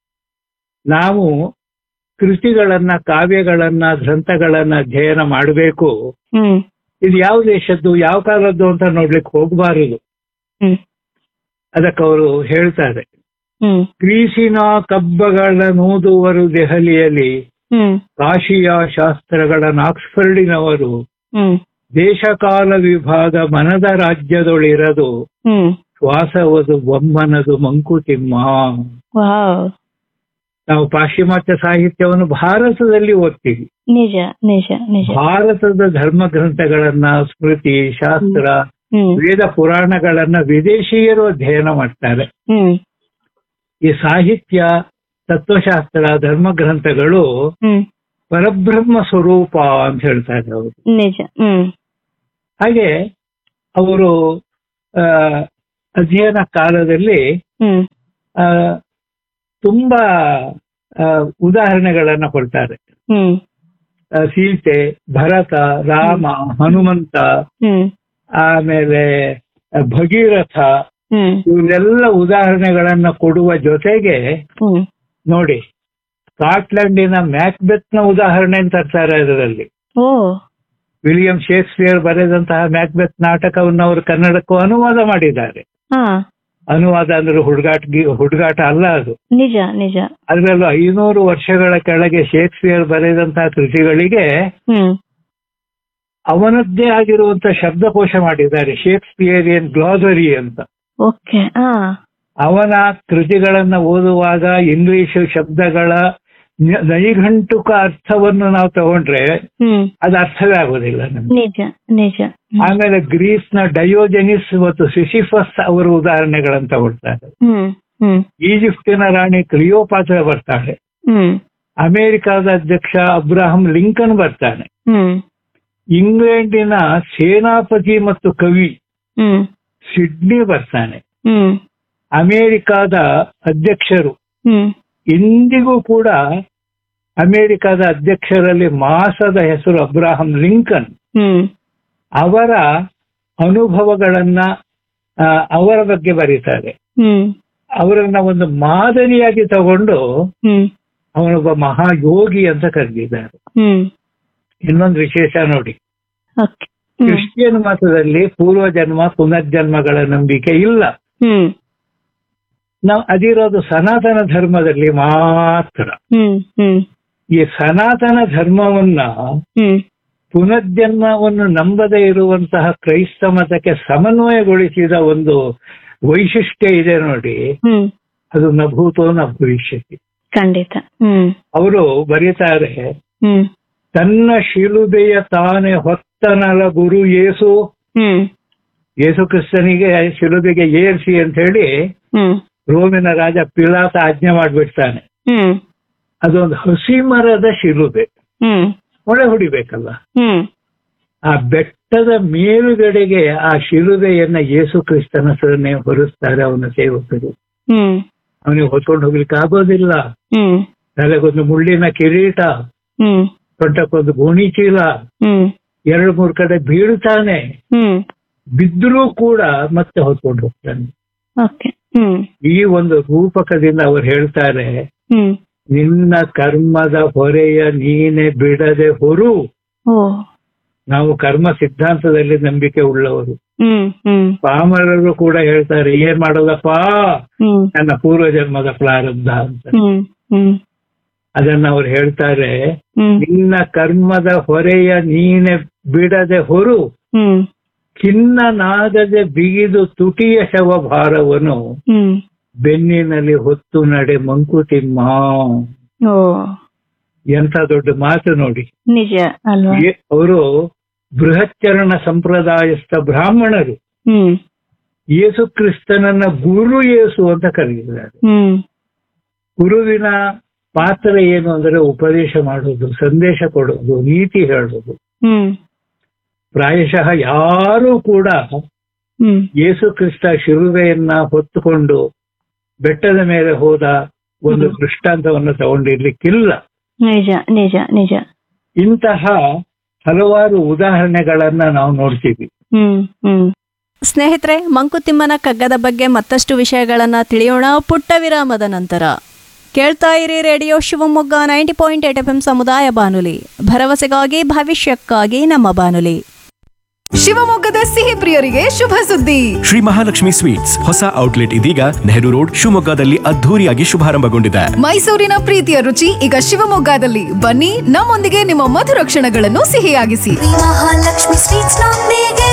ನಾವು ಕೃತಿಗಳನ್ನ ಕಾವ್ಯಗಳನ್ನ ಗ್ರಂಥಗಳನ್ನ ಅಧ್ಯಯನ ಮಾಡಬೇಕು ಹ್ಮ್ ಇದು ಯಾವ ದೇಶದ್ದು ಯಾವ ಕಾಲದ್ದು ಅಂತ ನೋಡ್ಲಿಕ್ಕೆ ಹೋಗಬಾರದು ಹ್ಮ್ ಅದಕ್ಕೆ ಅವರು ಹೇಳ್ತಾರೆ ಹ್ಮ್ ಗ್ರೀಸಿನ ಕಬ್ಬಗಳ ನೂದುವರು ದೆಹಲಿಯಲ್ಲಿ ಹ್ಮ್ ಕಾಶಿಯ ಶಾಸ್ತ್ರಗಳ ಆಕ್ಸ್ಫರ್ಡಿನವರು ಹ್ಮ್ ದೇಶಕಾಲ ವಿಭಾಗ ಮನದ ರಾಜ್ಯದೊಳಿರದು ಹ್ಮ್ ಶ್ವಾಸವದು ಬೊಮ್ಮನದು ಮಂಕುತಿಮ್ಮ ವಾವ್ ನಾವು ಪಾಶ್ಚಿಮಾತ್ಯ ಸಾಹಿತ್ಯವನ್ನು ಭಾರತದಲ್ಲಿ ಓದ್ತೀವಿ ನಿಜ ನಿಜ ನಿಜ ಭಾರತದ ಧರ್ಮ ಗ್ರಂಥಗಳನ್ನ ಸ್ಮೃತಿ ಶಾಸ್ತ್ರ ಹ್ಮ್ ವೇದ ಪುರಾಣಗಳನ್ನ ವಿದೇಶಿಯರು ಅಧ್ಯಯನ ಮಾಡ್ತಾರೆ ಹ್ಮ್ ಈ ಸಾಹಿತ್ಯ ತತ್ವಶಾಸ್ತ್ರ ಧರ್ಮ ಗ್ರಂಥಗಳು ಹ್ಮ್ ಪರಬ್ರಹ್ಮ ಸ್ವರೂಪ ಅಂತ ಹೇಳ್ತಾರೆ ಅವರು ನಿಜ ಹ್ಮ್ ಹಾಗೆ ಅವರು ಆ, ಅಧ್ಯಯನ ಕಾಲದಲ್ಲಿ ಹ್ಮ್ ಆ, ತುಂಬಾ ಆ, ಉದಾಹರಣೆಗಳನ್ನ ಕೊಡ್ತಾರೆ ಹ್ಮ್ ಆ, ಸೀತೆ ಭರತ ರಾಮ ಹನುಮಂತ ಹ್ಮ್ ಆಮೇಲೆ ಭಗೀರಥ ಹ್ಮ್ ಇವನ್ನೆಲ್ಲ ಉದಾಹರಣೆಗಳನ್ನ ಕೊಡುವ ಜೊತೆಗೆ ಹ್ಮ್ ನೋಡಿ ಸ್ಕಾಟ್ಲೆಂಡಿನ ಮ್ಯಾಕ್ಬೆತ್ನ ಉದಾಹರಣೆ ತರ್ತಾರೆ ಅದರಲ್ಲಿ ಓ ವಿಲಿಯಂ ಶೇಕ್ಸ್ಪಿಯರ್ ಬರೆದಂತಹ ಮ್ಯಾಕ್ಬೆತ್ ನಾಟಕವನ್ನು ಅವರು ಕನ್ನಡಕ್ಕೂ ಅನುವಾದ ಮಾಡಿದ್ದಾರೆ ಹಾ ಅನುವಾದ ಅಂದ್ರೆ ಹುಡುಗಾಟ ಹುಡುಗಾಟ ಅಲ್ಲ ಅದು ನಿಜ ನಿಜ ಅದರಲ್ಲೂ ಐನೂರು ವರ್ಷಗಳ ಕೆಳಗೆ ಶೇಕ್ಸ್ಪಿಯರ್ ಬರೆದಂತಹ ಕೃತಿಗಳಿಗೆ ಹ್ಮ್ ಅವನದ್ದೇ ಆಗಿರುವಂತ ಶಬ್ದಕೋಶ ಮಾಡಿದ್ದಾರೆ ಶೇಕ್ಸ್ಪಿಯರಿಯನ್ ಗ್ಲಾಸರಿ ಅಂತ ಓಕೆ ಹಾ ಅವನ ಕೃತಿಗಳನ್ನ ಓದುವಾಗ ಇಂಗ್ಲಿಷ್ ಶಬ್ದಗಳ ನ- ನೈಘಂಟುಕ ಅರ್ಥವನ್ನು ನಾವು ತಗೊಂಡ್ರೆ ಹ್ಮ್ ಅದು ಅರ್ಥವೇ ಆಗೋದಿಲ್ಲ ನಮ್ಗೆ ನಿಜ ನಿಜ ಹ್ಮ್. ಆಮೇಲೆ ಗ್ರೀಸ್ನ ಡಯೋಜೆನಿಸ್ ಮತ್ತು ಸಿಸಿಫಸ್ ಅವರ ಉದಾಹರಣೆಗಳನ್ನು ತಗೊಳ್ತಾರೆ ಹ್ಮ್ ಹ್ಮ್ ಈಜಿಪ್ಟಿನ ರಾಣಿ ಕ್ಲಿಯೋಪಾತ್ರ ಬರ್ತಾಳೆ ಹ್ಮ್ ಅಮೆರಿಕಾದ ಅಧ್ಯಕ್ಷ ಅಬ್ರಾಹಂ ಲಿಂಕನ್ ಬರ್ತಾನೆ ಹ್ಮ್ ಇಂಗ್ಲೆಂಡಿನ ಸೇನಾಪತಿ ಮತ್ತು ಕವಿ ಹ್ಮ್ ಸಿಡ್ನಿ ಬರ್ತಾನೆ ಹ್ಮ್ ಅಮೆರಿಕಾದ ಅಧ್ಯಕ್ಷರು ಹ್ಮ್ ಇಂದಿಗೂ ಕೂಡ ಅಮೆರಿಕಾದ ಅಧ್ಯಕ್ಷರಲ್ಲಿ ಮಾಸದ ಹೆಸರು ಅಬ್ರಾಹಂ ಲಿಂಕನ್ ಹ್ಮ್ ಅವರ ಅನುಭವಗಳನ್ನ ಆ, ಅವರ ಬಗ್ಗೆ ಬರೀತಾರೆ ಹ್ಮ್ ಅವರನ್ನ ಒಂದು ಮಾದರಿಯಾಗಿ ತಗೊಂಡು ಹ್ಮ್ ಅವನೊಬ್ಬ ಮಹಾಯೋಗಿ ಅಂತ ಕರೆದಿದ್ದಾರೆ ಹ್ಮ್ ಇನ್ನೊಂದು ವಿಶೇಷ ನೋಡಿ ಓಕೆ ಹ್ಮ್ ಕ್ರಿಶ್ಚಿಯನ್ ಮತದಲ್ಲಿ ಪೂರ್ವ ಜನ್ಮ ಪುನರ್ಜನ್ಮಗಳ ನಂಬಿಕೆ ಇಲ್ಲ ಹ್ಮ್ ನಾವು ಅದಿರೋದು ಸನಾತನ ಧರ್ಮದಲ್ಲಿ ಮಾತ್ರ ಹ್ಮ್ ಹ್ಮ್ ಈ ಸನಾತನ ಧರ್ಮವನ್ನ ಹ್ಮ್ ಪುನರ್ಜನ್ಮವನ್ನು ನಂಬದೇ ಇರುವಂತಹ ಕ್ರೈಸ್ತ ಮತಕ್ಕೆ ಸಮನ್ವಯಗೊಳಿಸಿದ ಒಂದು ವೈಶಿಷ್ಟ್ಯ ಇದೆ ನೋಡಿ ಹ್ಮ್ ಅದು ನಭೂತೋ ನ ಭವಿಷ್ಯತಿ ಖಂಡಿತ ಹ್ಮ್ ಅವರು ಬರೀತಾರೆ ಹ್ಮ್ ತನ್ನ ಶಿಲುಬೆಯ ತಾನೇ ಹೊತ್ತನಲ ಗುರು ಯೇಸು ಹ್ಮ್ ಯೇಸು ಕ್ರಿಸ್ತನಿಗೆ ಶಿಲುಬೆಗೆ ಏರ್ಸಿ ಅಂತ ಹೇಳಿ ಹ್ಮ್ ರೋಮಿನ ರಾಜ ಪಿಲಾತ ಆಜ್ಞೆ ಮಾಡ್ಬಿಡ್ತಾನೆ ಹ್ಮ್ ಅದೊಂದು ಹಸಿ ಮರದ ಶಿಲುಬೆ ಹ್ಮ್ ಒಳೆ ಹೊಡಿಬೇಕಲ್ಲ ಹ್ಮ್ ಆ ಬೆಟ್ಟದ ಮೇಲುಗಡೆಗೆ ಆ ಶಿಲುಬೆಯನ್ನ ಯೇಸು ಕ್ರಿಸ್ತನ ಸರನೆ ಹೊರಿಸ್ತಾರೆ ಅವನ ಸೇವಕರು ಹ್ಮ್ ಅವನಿಗೆ ಹೊತ್ಕೊಂಡು ಹೋಗ್ಲಿಕ್ಕೆ ಆಗೋದಿಲ್ಲ ಹ್ಮ್ ತಲೆಗೊಂದು ಮುಳ್ಳಿನ ಕಿರೀಟ ಹ್ಮ್ ಸೊಂಟಕ್ಕೊಂದು ಗೋಣಿ ಚೀಲ ಹ್ಮ್ ಎರಡು ಮೂರು ಕಡೆ ಬೀಳ್ತಾನೆ ಹ್ಮ್ ಬಿದ್ದರೂ ಕೂಡ ಮತ್ತೆ ಹೊತ್ಕೊಂಡು ಹೋಗ್ತಾನೆ ಓಕೆ ಹ್ಮ್ ಈ ಒಂದು ರೂಪಕದಿಂದ ಅವರು ಹೇಳ್ತಾರೆ ಹ್ಮ್ ನಿನ್ನ ಕರ್ಮದ ಹೊರೆಯ ನೀನೆ ಬಿಡದೆ ಹೊರು ಓ ನಾವು ಕರ್ಮ ಸಿದ್ಧಾಂತದಲ್ಲಿ ನಂಬಿಕೆ ಉಳ್ಳವರು ಹ್ಮ್ ಹ್ಮ್ ಪಾಮರರು ಕೂಡ ಹೇಳ್ತಾರೆ ಏನ್ ಮಾಡೋದಪ್ಪ ಹ್ಮ್ ನನ್ನ ಪೂರ್ವ ಜನ್ಮದ ಪ್ರಾರಬ್ಧ ಅಂತ ಹ್ಮ್ ಹ್ಮ್ ಅದನ್ನ ಅವ್ರು ಹೇಳ್ತಾರೆ ಹ್ಮ್ ನಿನ್ನ ಕರ್ಮದ ಹೊರೆಯ ನೀನೆ ಬಿಡದೆ ಹೊರು ಹ್ಮ್ ಖಿನ್ನನಾಗದೆ ಬಿಗಿದು ತುಟಿಯ ಶವ ಭಾರವನ್ನು ಹ್ಮ್ ಬೆನ್ನಿನಲ್ಲಿ ಹೊತ್ತು ನಡೆ ಮಂಕುತಿಮ್ಮ ಓ ಎಂತ ದೊಡ್ಡ ಮಾತು ನೋಡಿ ನಿಜ ಅಲ್ವಾ ಅವರು ಬೃಹಚ್ಚರಣ ಸಂಪ್ರದಾಯಸ್ಥ ಬ್ರಾಹ್ಮಣರು ಹ್ಮ್ ಯೇಸು ಕ್ರಿಸ್ತನನ್ನ ಗುರು ಯೇಸು ಅಂತ ಕರೆದಿದ್ದಾರೆ ಹ್ಮ್ ಗುರುವಿನ ಪಾತ್ರ ಏನು ಅಂದ್ರೆ ಉಪದೇಶ ಮಾಡೋದು ಸಂದೇಶ ಕೊಡೋದು ನೀತಿ ಹೇಳೋದು ಹ್ಮ್ ಪ್ರಾಯಶಃ ಯಾರೂ ಕೂಡ ಹ್ಮ್ ಯೇಸು ಕ್ರಿಸ್ತ ಶಿಲುಬೆಯನ್ನ ಹೊತ್ತುಕೊಂಡು ಬೆಟ್ಟದ ಮೇಲೆ ಹೋದ ಒಂದು ದೃಷ್ಟಾಂತವನ್ನು ತಗೊಂಡಿರ್ಲಿಕ್ಕಿಲ್ಲ ನಿಜ ನಿಜ ನಿಜ ಇಂತಹ ಹಲವಾರು ಉದಾಹರಣೆಗಳನ್ನ ನಾವು ನೋಡ್ತೀವಿ ಹ್ಮ್ ಹ್ಮ್ ಸ್ನೇಹಿತರೆ ಮಂಕುತಿಮ್ಮನ ಕಗ್ಗದ ಬಗ್ಗೆ ಮತ್ತಷ್ಟು ವಿಷಯಗಳನ್ನ ತಿಳಿಯೋಣ ಪುಟ್ಟ ವಿರಾಮದ ನಂತರ ಕೇಳ್ತಾ ಇರಿ radio Shivamogga ninety point eight F M ಸಮುದಾಯ ಬಾನುಲಿ ಭರವಸೆಗಾಗಿ ಭವಿಷ್ಯಕ್ಕಾಗಿ ನಮ್ಮ ಬಾನುಲಿ ಶಿವಮೊಗ್ಗದ ಸಿಹಿ ಪ್ರಿಯರಿಗೆ ಶುಭ ಸುದ್ದಿ ಶ್ರೀ ಮಹಾಲಕ್ಷ್ಮಿ ಸ್ವೀಟ್ಸ್ ಹೊಸ ಔಟ್ಲೆಟ್ ಇದೀಗ ನೆಹರು ರೋಡ್ ಶಿವಮೊಗ್ಗದಲ್ಲಿ ಅದ್ಧೂರಿಯಾಗಿ ಶುಭಾರಂಭಗೊಂಡಿದೆ ಮೈಸೂರಿನ ಪ್ರೀತಿಯ ರುಚಿ ಈಗ ಶಿವಮೊಗ್ಗದಲ್ಲಿ ಬನ್ನಿ ನಮ್ಮೊಂದಿಗೆ ನಿಮ್ಮ ಮಧುರ ಕ್ಷಣಗಳನ್ನು ಸಿಹಿಯಾಗಿಸಿ ಶ್ರೀ ಮಹಾಲಕ್ಷ್ಮಿ ಸ್ವೀಟ್ಸ್ ನೊಂದಿಗೆ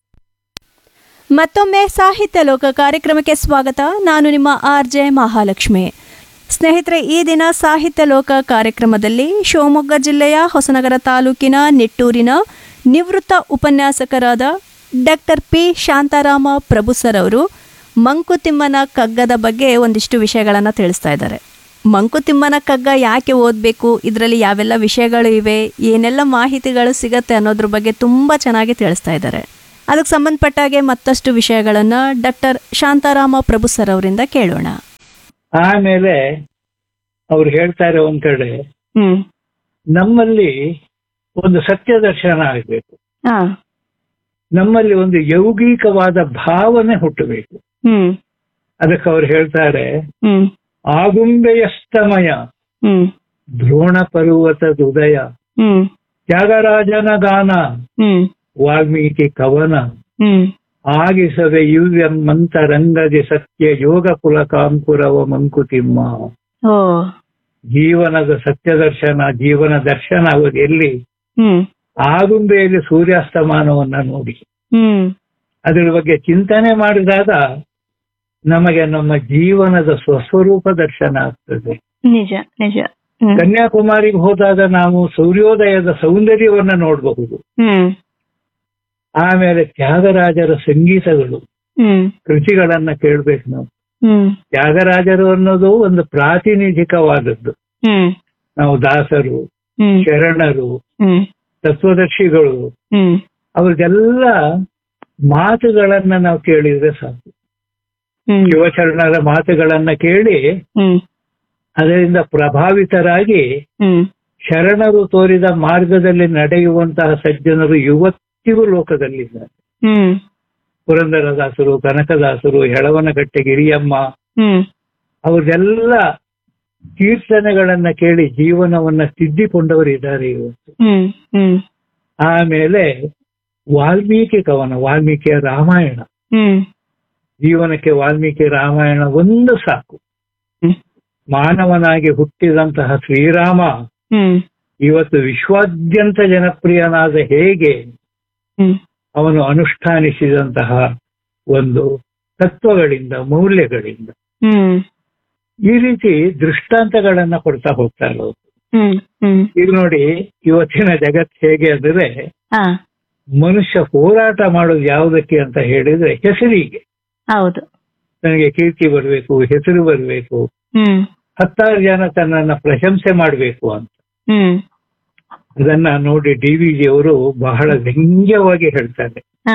ಮತ್ತೊಮ್ಮೆ ಸಾಹಿತ್ಯ ಲೋಕ ಕಾರ್ಯಕ್ರಮಕ್ಕೆ ಸ್ವಾಗತ ನಾನು ನಿಮ್ಮ ಆರ್ ಜೆ ಮಹಾಲಕ್ಷ್ಮಿ ಸ್ನೇಹಿತರೆ ಈ ದಿನ ಸಾಹಿತ್ಯ ಲೋಕ ಕಾರ್ಯಕ್ರಮದಲ್ಲಿ ಶಿವಮೊಗ್ಗ ಜಿಲ್ಲೆಯ ಹೊಸನಗರ ತಾಲೂಕಿನ ನಿಟ್ಟೂರಿನ ನಿವೃತ್ತ ಉಪನ್ಯಾಸಕರಾದ doctor P Shantarama Prabhu sir ಅವರು ಮಂಕುತಿಮ್ಮನ ಕಗ್ಗದ ಬಗ್ಗೆ ಒಂದಿಷ್ಟು ವಿಷಯಗಳನ್ನು ತಿಳಿಸ್ತಾ ಇದ್ದಾರೆ ಮಂಕುತಿಮ್ಮನ ಕಗ್ಗ ಯಾಕೆ ಓದಬೇಕು ಇದರಲ್ಲಿ ಯಾವೆಲ್ಲ ವಿಷಯಗಳು ಇವೆ ಏನೆಲ್ಲ ಮಾಹಿತಿಗಳು ಸಿಗತ್ತೆ ಅನ್ನೋದ್ರ ಬಗ್ಗೆ ತುಂಬ ಚೆನ್ನಾಗಿ ತಿಳಿಸ್ತಾ ಇದ್ದಾರೆ ಅದಕ್ಕೆ ಸಂಬಂಧಪಟ್ಟಾಗೆ ಮತ್ತಷ್ಟು ವಿಷಯಗಳನ್ನು ಡಾಕ್ಟರ್ ಶಾಂತಾರಾಮ ಪ್ರಭು ಸರ್ ಅವರಿಂದ ಕೇಳೋಣ ಆಮೇಲೆ ಅವ್ರು ಹೇಳ್ತಾರೆ ಒಂದ್ ಕಡೆ ಹ್ಮ್ ನಮ್ಮಲ್ಲಿ ಒಂದು ಸತ್ಯ ದರ್ಶನ ಆಗ್ಬೇಕು ಹಾ ನಮ್ಮಲ್ಲಿ ಒಂದು ಯೌಗಿಕವಾದ ಭಾವನೆ ಹುಟ್ಟಬೇಕು ಹ್ಮ್ ಅದಕ್ಕೆ ಅವ್ರು ಹೇಳ್ತಾರೆ ಹ್ಮ್ ಆಗುಂಬೆಯಸ್ತಮಯ ಹ್ಮ್ ದ್ರೋಣ ಪರ್ವತದ ಉದಯ ಹ್ಮ್ ತ್ಯಾಗರಾಜನ ಗಾನ ಹ್ಮ್ ವಾಲ್ಮೀಕಿ ಕವನ ಹ್ಮ್ ಆಗಿಸವೆ ಯುವ್ಯಂ ಮಂತರಂಗದಿ ಸತ್ಯ ಯೋಗ ಪುಲಕಾಂಕುರವ ಮಂಕುತಿಮ್ಮ ಓ ಜೀವನದ ಸತ್ಯ ದರ್ಶನ ಜೀವನ ದರ್ಶನ ಆಗೋದು ಎಲ್ಲಿ ಹ್ಮ್ ಆಗುಂಬೆಯಲ್ಲಿ ಸೂರ್ಯಾಸ್ತಮಾನವನ್ನ ನೋಡಿ ಹ್ಮ್ ಅದರ ಬಗ್ಗೆ ಚಿಂತನೆ ಮಾಡಿದಾಗ ನಮಗೆ ನಮ್ಮ ಜೀವನದ ಸ್ವಸ್ವರೂಪ ದರ್ಶನ ಆಗ್ತದೆ ನಿಜ ನಿಜ ಹ್ಮ್ ಕನ್ಯಾಕುಮಾರಿಗೆ ಹೋದಾಗ ನಾವು ಸೂರ್ಯೋದಯದ ಸೌಂದರ್ಯವನ್ನ ನೋಡಬಹುದು ಹ್ಮ್ ಆಮೇಲೆ ತ್ಯಾಗರಾಜರ ಸಂಗೀತಗಳು ಹ್ಮ್ ಕೃತಿಗಳನ್ನ ಕೇಳ್ಬೇಕು ನಾವು ಹ್ಮ್ ತ್ಯಾಗರಾಜರು ಅನ್ನೋದು ಒಂದು ಪ್ರಾತಿನಿಧಿಕವಾದದ್ದು ಹ್ಮ್ ನಾವು ದಾಸರು ಹ್ಮ್ ಶರಣರು ಹ್ಮ್ ತತ್ವದರ್ಶಿಗಳು ಹ್ಮ್ ಅವ್ರದ್ದೆಲ್ಲ ಮಾತುಗಳನ್ನ ನಾವು ಕೇಳಿದ್ರೆ ಸಾಕು ಹ್ಮ್ ಶಿವಶರಣರ ಮಾತುಗಳನ್ನ ಕೇಳಿ ಹ್ಮ್ ಅದರಿಂದ ಪ್ರಭಾವಿತರಾಗಿ ಹ್ಮ್ ಶರಣರು ತೋರಿದ ಮಾರ್ಗದಲ್ಲಿ ನಡೆಯುವಂತಹ ಸಜ್ಜನರು ಇವತ್ತಿಗೂ ಲೋಕದಲ್ಲಿದ್ದಾರೆ ಹ್ಮ್ ಪುರಂದರದಾಸರು ಕನಕದಾಸರು ಹೆಳವನಕಟ್ಟೆ ಗಿರಿಯಮ್ಮ ಹ್ಮ್ ಅವ್ರದೆಲ್ಲ ಕೀರ್ತನೆಗಳನ್ನ ಕೇಳಿ ಜೀವನವನ್ನ ತಿದ್ದಿಕೊಂಡವರಿದ್ದಾರೆ ಇವತ್ತು ಹ್ಮ್ ಹ್ಮ್ ಆಮೇಲೆ ವಾಲ್ಮೀಕಿ ಕವನ ವಾಲ್ಮೀಕಿಯ ರಾಮಾಯಣ ಹ್ಮ್ ಜೀವನಕ್ಕೆ ವಾಲ್ಮೀಕಿ ರಾಮಾಯಣ ಒಂದು ಸಾಕು ಹ್ಮ್. ಮಾನವನಾಗಿ ಹುಟ್ಟಿದಂತಹ ಶ್ರೀರಾಮ ಹ್ಮ್ ಇವತ್ತು ವಿಶ್ವಾದ್ಯಂತ ಜನಪ್ರಿಯನಾದ ಹೇಗೆ ಹ್ಮ್ ಅವನು ಅನುಷ್ಠಾನಿಸಿದಂತಹ ಒಂದು ತತ್ವಗಳಿಂದ ಮೌಲ್ಯಗಳಿಂದ ಹ್ಮ್ ಈ ರೀತಿ ದೃಷ್ಟಾಂತಗಳನ್ನ ಕೊಡ್ತಾ ಹೋಗ್ತಾರೆ ಅವರು ಹ್ಮ್ ಹ್ಮ್ ಈಗ ನೋಡಿ ಇವತ್ತಿನ ಜಗತ್ ಹೇಗೆ ಅಂದ್ರೆ ಹಾ ಮನುಷ್ಯ ಹೋರಾಟ ಮಾಡೋದು ಯಾವುದಕ್ಕೆ ಅಂತ ಹೇಳಿದ್ರೆ ಹೆಸರಿಗೆ ಹೌದು ನನಗೆ ಕೀರ್ತಿ ಬರಬೇಕು ಹೆಸರು ಬರಬೇಕು ಹ್ಮ್ ಹತ್ತಾರು ಜನ ತನ್ನನ್ನ ಪ್ರಶಂಸೆ ಮಾಡಬೇಕು ಅಂತ ಹ್ಮ್ ಅದನ್ನ ನೋಡಿ ಡಿ ವಿ ಜಿ ಅವರು ಬಹಳ ವ್ಯಂಗ್ಯವಾಗಿ ಹೇಳ್ತಾರೆ ಹಾ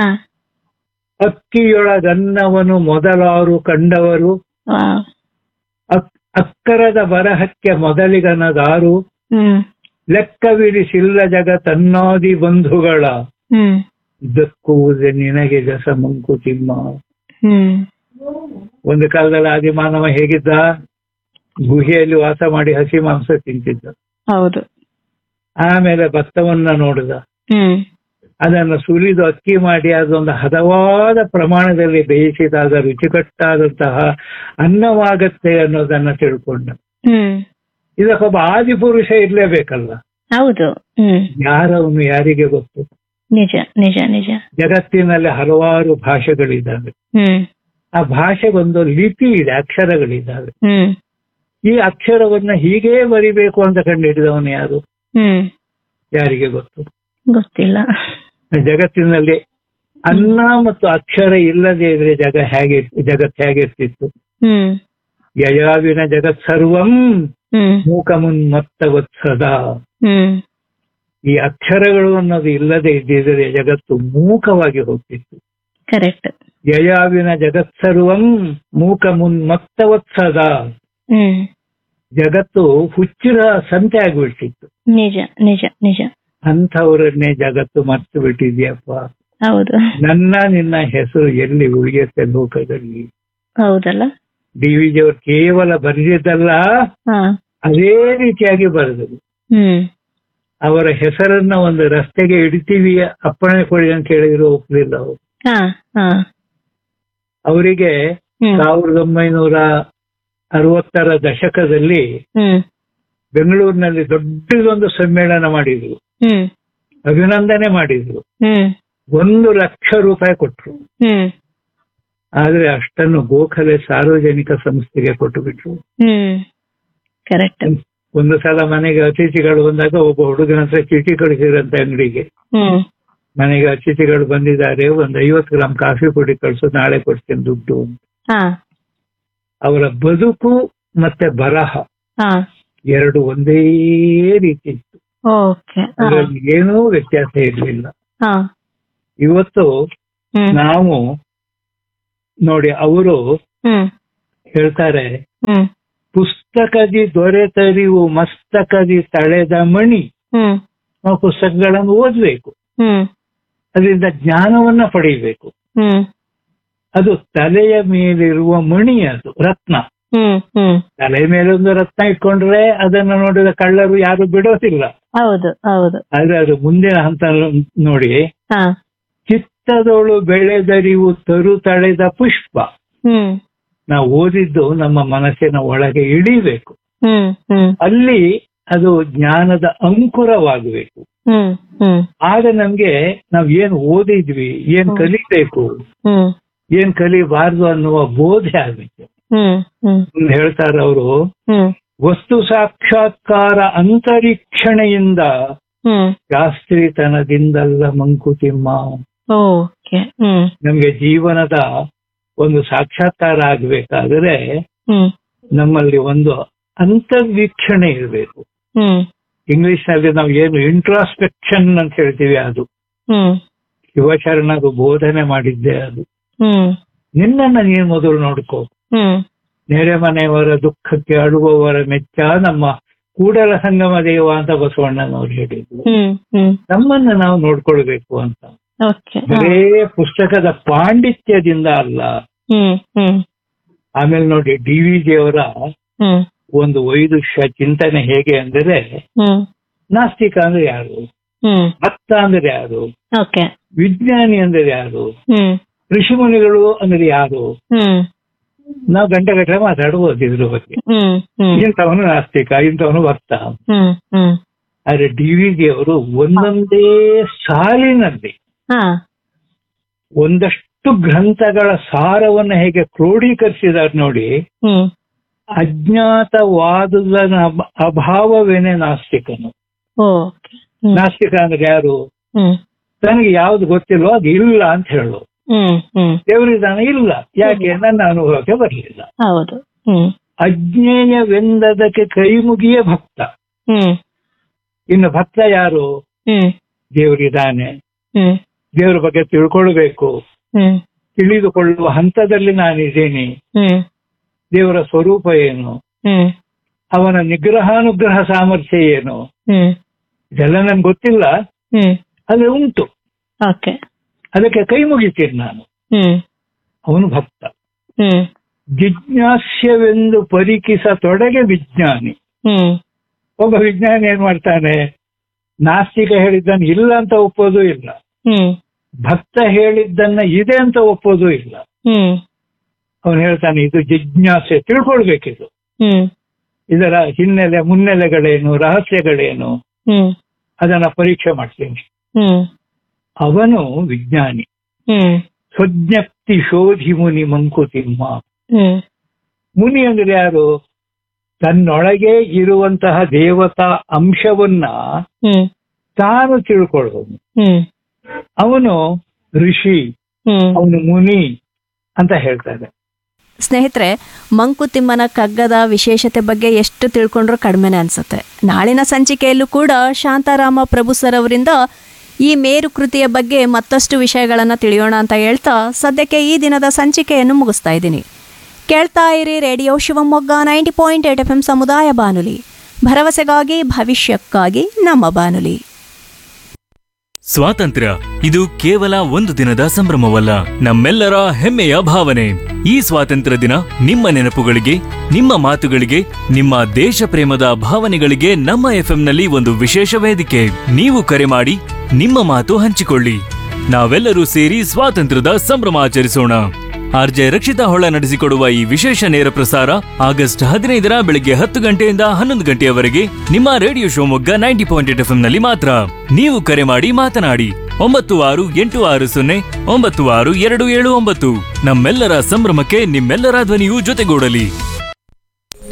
ಅಕ್ಕಿಯೊಳಗನ್ನವನು ಮೊದಲಾರು ಕಂಡವರು ವಾವ್. ಅಕ್- ಅಕ್ಕರದ ಬರಹಕ್ಕೆ ಮೊದಲಿಗನದಾರು ಹ್ಮ್ ಲೆಕ್ಕವಿರಿಸಿಲ್ಲ ಜಗ ತನ್ನಾದಿ ಬಂಧುಗಳ ಹ್ಮ್ ದಕ್ಕುವುದೇ ನಿನಗೆ ಜಸ ಮಂಕುತಿಮ್ಮ ಹ್ಮ್ ಒಂದು ಕಾಲದಲ್ಲಿ ಆದಿಮಾನವ ಹೇಗಿದ್ದ ಗುಹೆಯಲ್ಲಿ ವಾಸ ಮಾಡಿ ಹಸಿ ಮಾಂಸ ತಿಂತಿದ್ದ ಹೌದು ಆಮೇಲೆ ಭತ್ತವನ್ನ ನೋಡಿದ ಹ್ಮ್ ಅದನ್ನು ಸುಲಿದು ಅಕ್ಕಿ ಮಾಡಿ ಅದೊಂದು ಹದವಾದ ಪ್ರಮಾಣದಲ್ಲಿ ಬೇಯಿಸಿದಾಗ ರುಚಿಕಟ್ಟಾದಂತಹ ಅನ್ನವಾಗತ್ತೆ ಅನ್ನೋದನ್ನ ತಿಳ್ಕೊಂಡ ಹ್ಮ್ ಇದಕ್ಕೊಬ್ಬ ಆದಿಪುರುಷ ಇರ್ಲೇಬೇಕಲ್ಲ ಹೌದು ಹ್ಮ್ ಯಾರವನು ಯಾರಿಗೆ ಗೊತ್ತು ನಿಜ ನಿಜ ನಿಜ ಜಗತ್ತಿನಲ್ಲಿ ಹಲವಾರು ಭಾಷೆಗಳಿದ್ದಾವೆ ಹ್ಮ್ ಆ ಭಾಷೆಗೊಂದು ಲಿಪಿ ಇದೆ ಅಕ್ಷರಗಳಿದ್ದಾವೆ ಹ್ಮ್ ಈ ಅಕ್ಷರವನ್ನ ಹೀಗೇ ಬರಿಬೇಕು ಅಂತ ಕಂಡುಹಿಡಿದವನು ಯಾರು ಹ್ಮ್ ಯಾರಿಗೆ ಗೊತ್ತು ಗೊತ್ತಿಲ್ಲ ಜಗತ್ತಿನಲ್ಲಿ ಅನ್ನ ಮತ್ತು ಅಕ್ಷರ ಇಲ್ಲದೆ ಇದ್ರೆ ಜಗ ಹೇಗೆ ಜಗತ್ ಹೇಗಿರ್ತಿತ್ತು ಹ್ಮ್ ಯಯಾವಿನ ಜಗತ್ ಸರ್ವಂ ಹ್ಮ್ ಮೂಕಮುನ್ಮತ್ತವತ್ಸದ ಹ್ಮ್ ಈ ಅಕ್ಷರಗಳು ಅನ್ನೋದು ಇಲ್ಲದೆ ಇದ್ದಿದ್ರೆ ಜಗತ್ತು ಮೂಕವಾಗಿ ಹೋಗ್ತಿತ್ತು ಕರೆಕ್ಟ್ ಯಯಾವಿನ ಜಗತ್ ಸರ್ವಂ ಮೂಕಮುನ್ಮತ್ತವತ್ಸದ ಹ್ಮ್ ಜಗತ್ತು ಹುಚ್ಚಿರ ಸಂತೆ ಆಗ್ಬಿಡ್ತಿತ್ತು ನಿಜ ನಿಜ ನಿಜ ಅಂಥವರನ್ನೇ ಜಗತ್ತು ಮರ್ತು ಬಿಟ್ಟಿದ್ಯಪ್ಪ ಹೌದು ನನ್ನ ನಿನ್ನ ಹೆಸರು ಎಲ್ಲಿ ಉಳಿಯುತ್ತೆ ಲೋಕದಲ್ಲಿ ಹೌದಲ್ಲ ಡಿ ವಿ ಜಿ ಅವರು ಕೇವಲ ಬರೆದಿದ್ದಲ್ಲ ಹಾ ಅದೇ ರೀತಿಯಾಗಿ ಬರೆದರು ಹ್ಮ್ ಅವರ ಹೆಸರನ್ನ ಒಂದು ರಸ್ತೆಗೆ ಇಡ್ತೀವಿ ಅಪ್ಪಣೆ ಕೊಡಿ ಅಂತ ಹೇಳಿದ್ರು ಒಪ್ಪಲಿಲ್ಲ ಅವರು ಹಾ ಹಾ ಅವರಿಗೆ ಹ್ಮ್ ಸಾವಿರದ ಒಂಬೈನೂರ ಅರವತ್ತರ ದಶಕದಲ್ಲಿ ಹ್ಮ್ ಬೆಂಗಳೂರಿನಲ್ಲಿ ದೊಡ್ಡದೊಂದು ಸಮ್ಮೇಳನ ಮಾಡಿದ್ರು ಹ್ಮ್ ಅಭಿನಂದನೆ ಮಾಡಿದ್ರು ಹ್ಮ್ ಒಂದು ಲಕ್ಷ ರೂಪಾಯಿ ಕೊಟ್ರು ಹ್ಮ್ ಆದ್ರೆ ಅಷ್ಟನ್ನು ಗೋಖಲೆ ಸಾರ್ವಜನಿಕ ಸಂಸ್ಥೆಗೆ ಕೊಟ್ಟು ಬಿಟ್ರು ಹ್ಮ್ ಕರೆಕ್ಟ್ ಒಂದು ಸಲ ಮನೆಗೆ ಅತಿಥಿಗಳು ಬಂದಾಗ ಒಬ್ಬ ಹುಡುಗನ ಹತ್ರ ಚೀಟಿ ಕಳಿಸಿದ್ರಂತೆ ಅಂಗಡಿಗೆ ಹ್ಮ್ ಮನೆಗೆ ಅತಿಥಿಗಳು ಬಂದಿದ್ದಾರೆ ಒಂದು ಐವತ್ತು ಗ್ರಾಮ್ ಕಾಫಿ ಪುಡಿ ಕಳಿಸು ನಾಳೆ ಕೊಡ್ತೀನಿ ದುಡ್ಡು ಅಂತ ಹಾ ಅವರ ಬದುಕು ಮತ್ತೆ ಬರಹ ಹಾ ಎರಡು ಒಂದೇ ರೀತಿ ಇತ್ತು ಓಕೆ ಹಾ ಅದರಲ್ಲಿ ಏನೂ ವ್ಯತ್ಯಾಸ ಇರಲಿಲ್ಲ ಹಾ ಇವತ್ತು ಹ್ಮ್ ನಾವು ನೋಡಿ ಅವರು ಹ್ಮ್ ಹೇಳ್ತಾರೆ ಹ್ಮ್ ಪುಸ್ತಕದಿ ದೊರೆತರಿವು ಮಸ್ತಕದಿ ತಳೆದ ಮಣಿ ಹ್ಮ್ ನಾವು ಪುಸ್ತಕಗಳನ್ನು ಓದಬೇಕು ಹ್ಮ್ ಅದರಿಂದ ಜ್ಞಾನವನ್ನ ಪಡೆಯಬೇಕು ಹ್ಮ್ ಅದು ತಲೆಯ ಮೇಲಿರುವ ಮಣಿ ಅದು ರತ್ನ ಹ್ಮ್ ಹ್ಮ್ ತಲೆ ಮೇಲೊಂದು ರತ್ನ ಇಟ್ಕೊಂಡ್ರೆ ಅದನ್ನು ನೋಡಿದ ಕಳ್ಳರು ಯಾರು ಬಿಡೋದಿಲ್ಲ ಹೌದು ಹೌದು ಆದ್ರೆ ಅದು ಮುಂದಿನ ಹಂತ ನೋಡಿ ಹಾ ಚಿತ್ತದೊಳು ಬೆಳೆದರಿವು ತರು ತಳೆದ ಪುಷ್ಪ ಹ್ಮ್ ನಾವು ಓದಿದ್ದು ನಮ್ಮ ಮನಸ್ಸಿನ ಒಳಗೆ ಇಳಿಬೇಕು ಹ್ಮ್ ಹ್ಮ್ ಅಲ್ಲಿ ಅದು ಜ್ಞಾನದ ಅಂಕುರವಾಗಬೇಕು ಹ್ಮ್ ಹ್ಮ್ ಆಗ ನಮ್ಗೆ ನಾವ್ ಏನ್ ಓದಿದ್ವಿ ಏನ್ ಕಲಿಬೇಕು ಹ್ಮ್ ಏನ್ ಕಲಿಬಾರ್ದು ಅನ್ನುವ ಬೋಧೆ ಆಗ್ಬೇಕು ಹ್ಮ್ ಹ್ಮ್ ಮುಂದೆ ಹೇಳ್ತಾರೆ ಅವರು ಹ್ಮ್ ವಸ್ತು ಸಾಕ್ಷಾತ್ಕಾರ ಅಂತರೀಕ್ಷಣೆಯಿಂದ ಹ್ಮ್ ಶಾಸ್ತ್ರಿತನದಿಂದಲ್ಲ ಮಂಕುತಿಮ್ಮ ಓಕೆ ಹ್ಮ್ ನಮ್ಗೆ ಜೀವನದ ಒಂದು ಸಾಕ್ಷಾತ್ಕಾರ ಆಗ್ಬೇಕಾದ್ರೆ ಹ್ಮ್ ನಮ್ಮಲ್ಲಿ ಒಂದು ಅಂತರ್ವೀಕ್ಷಣೆ ಇರಬೇಕು ಹ್ಮ್ ಇಂಗ್ಲಿಷ್ ನಲ್ಲಿ ನಾವು ಏನು ಇಂಟ್ರಾಸ್ಪೆಕ್ಷನ್ ಅಂತ ಹೇಳ್ತೀವಿ ಅದು ಹ್ಮ್ ಶಿವಶರಣರು ಬೋಧನೆ ಮಾಡಿದ್ದೆ ಅದು ಹ್ಮ್ ನಿನ್ನನ್ನ ನೀನು ಮೊದಲು ನೋಡ್ಕೋ ಹ್ಮ್ ನೆರೆ ಮನೆಯವರ ದುಃಖಕ್ಕೆ ಅಳುವವರ ಮೆಚ್ಚ ನಮ್ಮ ಕೂಡಲ ಸಂಗಮ ದೇವ ಅಂತ ಬಸವಣ್ಣನವರು ಹೇಳಿದ್ರು ಹ್ಮ್ ಹ್ಮ್ ನಮ್ಮನ್ನ ನಾವು ನೋಡ್ಕೊಳ್ಬೇಕು ಅಂತ ಓಕೆ ಬರೇ ಪುಸ್ತಕದ ಪಾಂಡಿತ್ಯದಿಂದ ಅಲ್ಲ ಹ್ಮ್ ಹ್ಮ್ ಆಮೇಲೆ ನೋಡಿ ಡಿ ವಿ ಜಿಯವರ ಹ್ಮ್ ಒಂದು ವೈದುಷ್ಯ ಚಿಂತನೆ ಹೇಗೆ ಅಂದ್ರೆ ಹ್ಮ್ ನಾಸ್ತಿಕ ಅಂದ್ರೆ ಯಾರು ಹ್ಮ್ ಭಕ್ತ ಅಂದ್ರೆ ಯಾರು ಓಕೆ ವಿಜ್ಞಾನಿ ಅಂದ್ರೆ ಯಾರು ಹ್ಮ್ ಋಷಿಮುನಿಗಳು ಅಂದ್ರೆ ಯಾರು ಹ್ಮ್ ನಾವು ಗಂಟೆ ಗಂಟೆ ಮಾತಾಡ್ಬೋದು ಇದ್ರ ಬಗ್ಗೆ ಹ್ಮ್ ಹ್ಮ್ ಇಂಥವನು ನಾಸ್ತಿಕ ಇಂಥವನು ಭಕ್ತ ಹ್ಮ್ ಹ್ಮ್ ಆದ್ರೆ ಡಿ ವಿ ಜಿ ಅವರು ಒಂದೊಂದೇ ಸಾಲಿನಲ್ಲಿ ಹಾ ಒಂದಷ್ಟು ಗ್ರಂಥಗಳ ಸಾರವನ್ನ ಹೇಗೆ ಕ್ರೋಢೀಕರಿಸಿದಾರೆ ನೋಡಿ ಹ್ಮ್ ಅಜ್ಞಾತವಾದದ ಅಭ- ಅಭಾವವೇನೆ ನಾಸ್ತಿಕನು ಓಕೆ ಹ್ಮ್ ನಾಸ್ತಿಕ ಅಂದ್ರೆ ಯಾರು ಹ್ಮ್ ತನಗೆ ಯಾವ್ದು ಗೊತ್ತಿಲ್ವೋ ಅದು ಇಲ್ಲ ಅಂತ ಹೇಳು ಹ್ಮ್ ಹ್ಮ್ ದೇವರಿದಾನ ಇಲ್ಲ ಯಾಕೆ ನನ್ನ ಅನುಭವಕ್ಕೆ ಬರಲಿಲ್ಲ ಹೌದು ಹ್ಮ್ ಅಜ್ಞೇಯವೆಂದದಕ್ಕೆ ಕೈಮುಗಿಯ ಭಕ್ತ ಹ್ಮ್ ಇನ್ನು ಭಕ್ತ ಯಾರು ಹ್ಮ್ ದೇವರಿದ್ದಾನೆ ಹ್ಮ್ ದೇವರ ಬಗ್ಗೆ ತಿಳ್ಕೊಳ್ಬೇಕು ಹ್ಮ್ ತಿಳಿದುಕೊಳ್ಳುವ ಹಂತದಲ್ಲಿ ನಾನಿದ್ದೀನಿ ಹ್ಮ್ ದೇವರ ಸ್ವರೂಪ ಏನು ಹ್ಮ್ ಅವನ ನಿಗ್ರಹಾನುಗ್ರಹ ಸಾಮರ್ಥ್ಯ ಏನು ಹ್ಮ್ ಇದೆಲ್ಲ ನನ್ಗೆ ಗೊತ್ತಿಲ್ಲ ಹ್ಮ್ ಅದು ಉಂಟು ಓಕೆ ಅದಕ್ಕೆ ಕೈ ಮುಗಿತೀನಿ ನಾನು ಹ್ಮ್ ಅವನು ಭಕ್ತ ಹ್ಮ್ ಜಿಜ್ಞಾಸ್ಯವೆಂದು ಪರಿಕಿಸ ತೊಡಗೆ ವಿಜ್ಞಾನಿ ಹ್ಮ್ ಒಬ್ಬ ವಿಜ್ಞಾನಿ ಏನ್ ಮಾಡ್ತಾನೆ ನಾಸ್ತಿಕ ಹೇಳಿದ್ದನ್ನು ಇಲ್ಲ ಅಂತ ಒಪ್ಪೋದು ಇಲ್ಲ ಹ್ಮ್ ಭಕ್ತ ಹೇಳಿದ್ದನ್ನ ಇದೆ ಅಂತ ಒಪ್ಪೋದು ಇಲ್ಲ ಹ್ಮ್ ಅವನು ಹೇಳ್ತಾನೆ ಇದು ಜಿಜ್ಞಾಸೆ ತಿಳ್ಕೊಳ್ಬೇಕಿದು ಹ್ಮ್ ಇದರ ಹಿನ್ನೆಲೆ ಮುನ್ನೆಲೆಗಳೇನು ರಹಸ್ಯಗಳೇನು ಹ್ಮ್ ಅದನ್ನ ಪರೀಕ್ಷೆ ಮಾಡ್ತೀನಿ ಹ್ಮ್ ಅವನು ವಿಜ್ಞಾನಿ ಹ್ಮ್ ಸ್ವಜ್ಞಪ್ತಿ ಶೋಧಿ ಮುನಿ ಮಂಕುತಿಮ್ಮ ಹ್ಮ್ ಮುನಿ ಅಂದ್ರೆ ಯಾರು ತನ್ನೊಳಗೆ ಇರುವಂತಹ ದೇವತಾ ಅಂಶವನ್ನ ಹ್ಮ್ ತಾನು ತಿಳ್ಕೊಳ್ಳೋನು ಹ್ಮ್ ಅವನು ಋಷಿ ಹ್ಮ್ ಅವನು ಮುನಿ ಅಂತ ಹೇಳ್ತಾರೆ ಸ್ನೇಹಿತರೆ ಮಂಕುತಿಮ್ಮನ ಕಗ್ಗದ ವಿಶೇಷತೆ ಬಗ್ಗೆ ಎಷ್ಟು ತಿಳ್ಕೊಂಡ್ರೂ ಕಡಿಮೆನೆ ಅನ್ಸುತ್ತೆ ನಾಳಿನ ಸಂಚಿಕೆಯಲ್ಲೂ ಕೂಡ ಶಾಂತಾರಾಮ ಪ್ರಭು ಸರ್ ಅವರಿಂದ ಈ ಮೇರು ಕೃತಿಯ ಬಗ್ಗೆ ಮತ್ತಷ್ಟು ವಿಷಯಗಳನ್ನು ತಿಳಿಯೋಣ ಅಂತ ಹೇಳ್ತಾ ಸದ್ಯಕ್ಕೆ ಈ ದಿನದ ಸಂಚಿಕೆಯನ್ನು ಮುಗಿಸ್ತಾ ಇದ್ದೀನಿ ಕೇಳ್ತಾ ಇರಿ radio Shivamogga ninety point eight F M ಸಮುದಾಯ ಬಾನುಲಿ ಭರವಸೆಗಾಗಿ ಭವಿಷ್ಯಕ್ಕಾಗಿ ನಮ್ಮ ಬಾನುಲಿ ಸ್ವಾತಂತ್ರ್ಯ ಇದು ಕೇವಲ ಒಂದು ದಿನದ ಸಂಭ್ರಮವಲ್ಲ ನಮ್ಮೆಲ್ಲರ ಹೆಮ್ಮೆಯ ಭಾವನೆ ಈ ಸ್ವಾತಂತ್ರ್ಯ ದಿನ ನಿಮ್ಮ ನೆನಪುಗಳಿಗೆ ನಿಮ್ಮ ಮಾತುಗಳಿಗೆ ನಿಮ್ಮ ದೇಶ ಪ್ರೇಮದ ಭಾವನೆಗಳಿಗೆ ನಮ್ಮ ಎಫ್ಎಂನಲ್ಲಿ ಒಂದು ವಿಶೇಷ ವೇದಿಕೆ ನೀವು ಕರೆ ಮಾಡಿ ನಿಮ್ಮ ಮಾತು ಹಂಚಿಕೊಳ್ಳಿ ನಾವೆಲ್ಲರೂ ಸೇರಿ ಸ್ವಾತಂತ್ರ್ಯದ ಸಂಭ್ರಮ ಆಚರಿಸೋಣ ಆರ್ಜೆ ರಕ್ಷಿತಾ ಹೊಳ ನಡೆಸಿಕೊಡುವ ಈ ವಿಶೇಷ ನೇರ ಪ್ರಸಾರ ಆಗಸ್ಟ್ ಹದಿನೈದರ ಬೆಳಗ್ಗೆ ಹತ್ತು ಗಂಟೆಯಿಂದ ಹನ್ನೊಂದು ಗಂಟೆಯವರೆಗೆ ನಿಮ್ಮ radio Shivamogga ninety point eight ನಲ್ಲಿ ಮಾತ್ರ ನೀವು ಕರೆ ಮಾಡಿ ಮಾತನಾಡಿ ಒಂಬತ್ತು ಆರು ಎಂಟು ಆರು ಸೊನ್ನೆ ಒಂಬತ್ತು ಆರು ಎರಡು ಏಳು ಒಂಬತ್ತು ನಮ್ಮೆಲ್ಲರ ಸಂಭ್ರಮಕ್ಕೆ ನಿಮ್ಮೆಲ್ಲರ ಧ್ವನಿಯು ಜೊತೆಗೂಡಲಿ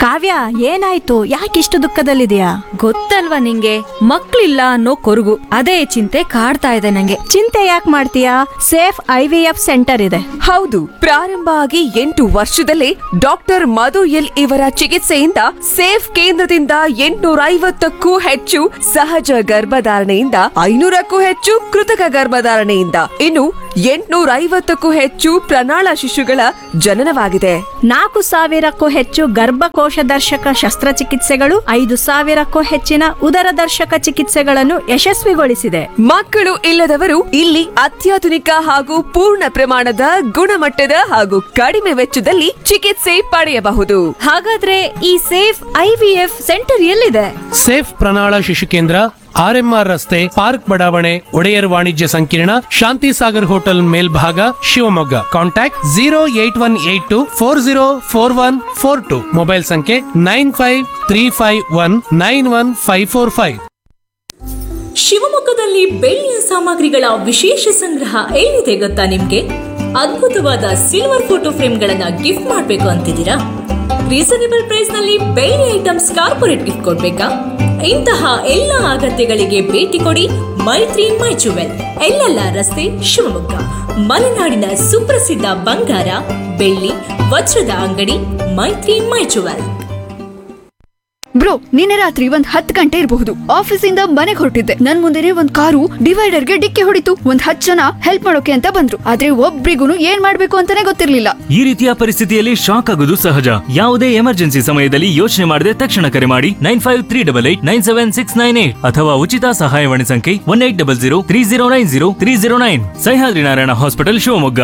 ಕಾವ್ಯ ಏನಾಯ್ತು ಯಾಕಿಷ್ಟು ದುಃಖದಲ್ಲಿದೆಯಾ ಗೊತ್ತಲ್ವಾ ನಿಂಗೆ ಮಕ್ಳಿಲ್ಲ ಅನ್ನೋ ಕೊರಗು ಅದೇ ಚಿಂತೆ ಕಾಡ್ತಾ ಇದೆ ನಂಗೆ ಚಿಂತೆ ಯಾಕೆ ಮಾಡ್ತೀಯಾ safe I V F centre ಇದೆ ಹೌದು ಪ್ರಾರಂಭ ಆಗಿ ಎಂಟು ವರ್ಷದಲ್ಲೇ ಡಾಕ್ಟರ್ ಮಧು ಎಲ್ ಇವರ ಚಿಕಿತ್ಸೆಯಿಂದ ಸೇಫ್ ಕೇಂದ್ರದಿಂದ ಎಂಟುನೂರ ಐವತ್ತಕ್ಕೂ ಹೆಚ್ಚು ಸಹಜ ಗರ್ಭಧಾರಣೆಯಿಂದ ಐನೂರಕ್ಕೂ ಹೆಚ್ಚು ಕೃತಕ ಗರ್ಭಧಾರಣೆಯಿಂದ ಇನ್ನು ಎಂಟುನೂರ ಐವತ್ತಕ್ಕೂ ಹೆಚ್ಚು ಪ್ರಣಾಳ ಶಿಶುಗಳ ಜನನವಾಗಿದೆ ನಾಲ್ಕು ಸಾವಿರಕ್ಕೂ ಹೆಚ್ಚು ಗರ್ಭಕೋಶ ದರ್ಶಕ ಶಸ್ತ್ರಚಿಕಿತ್ಸೆಗಳು ಐದು ಸಾವಿರಕ್ಕೂ ಹೆಚ್ಚಿನ ಉದರ ದರ್ಶಕ ಚಿಕಿತ್ಸೆಗಳನ್ನು ಯಶಸ್ವಿಗೊಳಿಸಿದೆ ಮಕ್ಕಳು ಇಲ್ಲದವರು ಇಲ್ಲಿ ಅತ್ಯಾಧುನಿಕ ಹಾಗೂ ಪೂರ್ಣ ಪ್ರಮಾಣದ ಗುಣಮಟ್ಟದ ಹಾಗೂ ಕಡಿಮೆ ವೆಚ್ಚದಲ್ಲಿ ಚಿಕಿತ್ಸೆ ಪಡೆಯಬಹುದು ಹಾಗಾದ್ರೆ ಈ ಸೇಫ್ ಐವಿಎಫ್ ಸೆಂಟರ್ ಎಲ್ಲಿದೆ ಸೇಫ್ ಪ್ರಣಾಳ ಶಿಶು ಕೇಂದ್ರ ಆರ್ಎಂಆರ್ ರಸ್ತೆ ಪಾರ್ಕ್ ಬಡಾವಣೆ ಒಡೆಯರ್ ವಾಣಿಜ್ಯ ಸಂಕೀರ್ಣ ಶಾಂತಿ ಸಾಗರ್ ಹೋಟೆಲ್ ಮೇಲ್ಭಾಗ Shivamogga contact zero eight one eight two four zero four one four two mobile ಸಂಖ್ಯೆ nine five three five one nine one five four five ಶಿವಮೊಗ್ಗದಲ್ಲಿ ಬೆಳ್ಳಿಯ ಸಾಮಗ್ರಿಗಳ ವಿಶೇಷ ಸಂಗ್ರಹ ಎಲ್ಲಿದೆ ಗೊತ್ತಾ ನಿಮ್ಗೆ ಅದ್ಭುತವಾದ ಸಿಲ್ವರ್ ಫೋಟೋ ಫ್ರೇಮ್ಗಳನ್ನ ಗಿಫ್ಟ್ ಮಾಡ್ಬೇಕು ಅಂತಿದ್ದೀರಾ ರೀಸನೇಬಲ್ ಪ್ರೈಸ್ ನಲ್ಲಿ ಬೆಳ್ಳಿ ಐಟಮ್ಸ್ ಕಾರ್ಪೊರೇಟ್ ಗಿಫ್ಟ್ ಕೊಡ್ಬೇಕಾ ಇಂತಹ ಎಲ್ಲ ಅಗತ್ಯಗಳಿಗೆ ಭೇಟಿ ಕೊಡಿ ಮೈತ್ರಿ ಮೈ ಜುವೆಲ್ ಎಲ್ಲೆಲ್ಲ ರಸ್ತೆ ಶಿವಮೊಗ್ಗ ಮಲೆನಾಡಿನ ಸುಪ್ರಸಿದ್ಧ ಬಂಗಾರ ಬೆಳ್ಳಿ ವಜ್ರದ ಅಂಗಡಿ ಮೈತ್ರಿ ಮೈ ಜುವೆಲ್ ಬ್ರೋ ನಿನ್ನೆ ರಾತ್ರಿ ಒಂದ್ ಹತ್ತು ಗಂಟೆ ಇರಬಹುದು ಆಫೀಸಿಂದ ಮನೆಗೆ ಹೊರಟಿದ್ದೆ ನನ್ ಮುಂದೆನೆ ಒಂದ್ ಕಾರು ಡಿವೈಡರ್ಗೆ ಡಿಕ್ಕಿ ಹೊಡಿತು ಒಂದ್ ಹತ್ತು ಜನ ಹೆಲ್ಪ್ ಮಾಡೋಕೆ ಅಂತ ಬಂದ್ರು ಆದ್ರೆ ಒಬ್ರಿಗೂ ಏನ್ ಮಾಡ್ಬೇಕು ಅಂತಾನೆ ಗೊತ್ತಿರ್ಲಿಲ್ಲ ಈ ರೀತಿಯ ಪರಿಸ್ಥಿತಿಯಲ್ಲಿ ಶಾಕ್ ಆಗೋದು ಸಹಜ ಯಾವುದೇ ಎಮರ್ಜೆನ್ಸಿ ಸಮಯದಲ್ಲಿ ಯೋಚನೆ ಮಾಡದೆ ತಕ್ಷಣ ಕರೆ ಮಾಡಿ nine five three double eight nine seven six nine eight ಅಥವಾ ಉಚಿತ ಸಹಾಯವಾಣಿ ಸಂಖ್ಯೆ one eight double zero three zero nine zero three zero nine Sahyadri Narayana hospital Shivamogga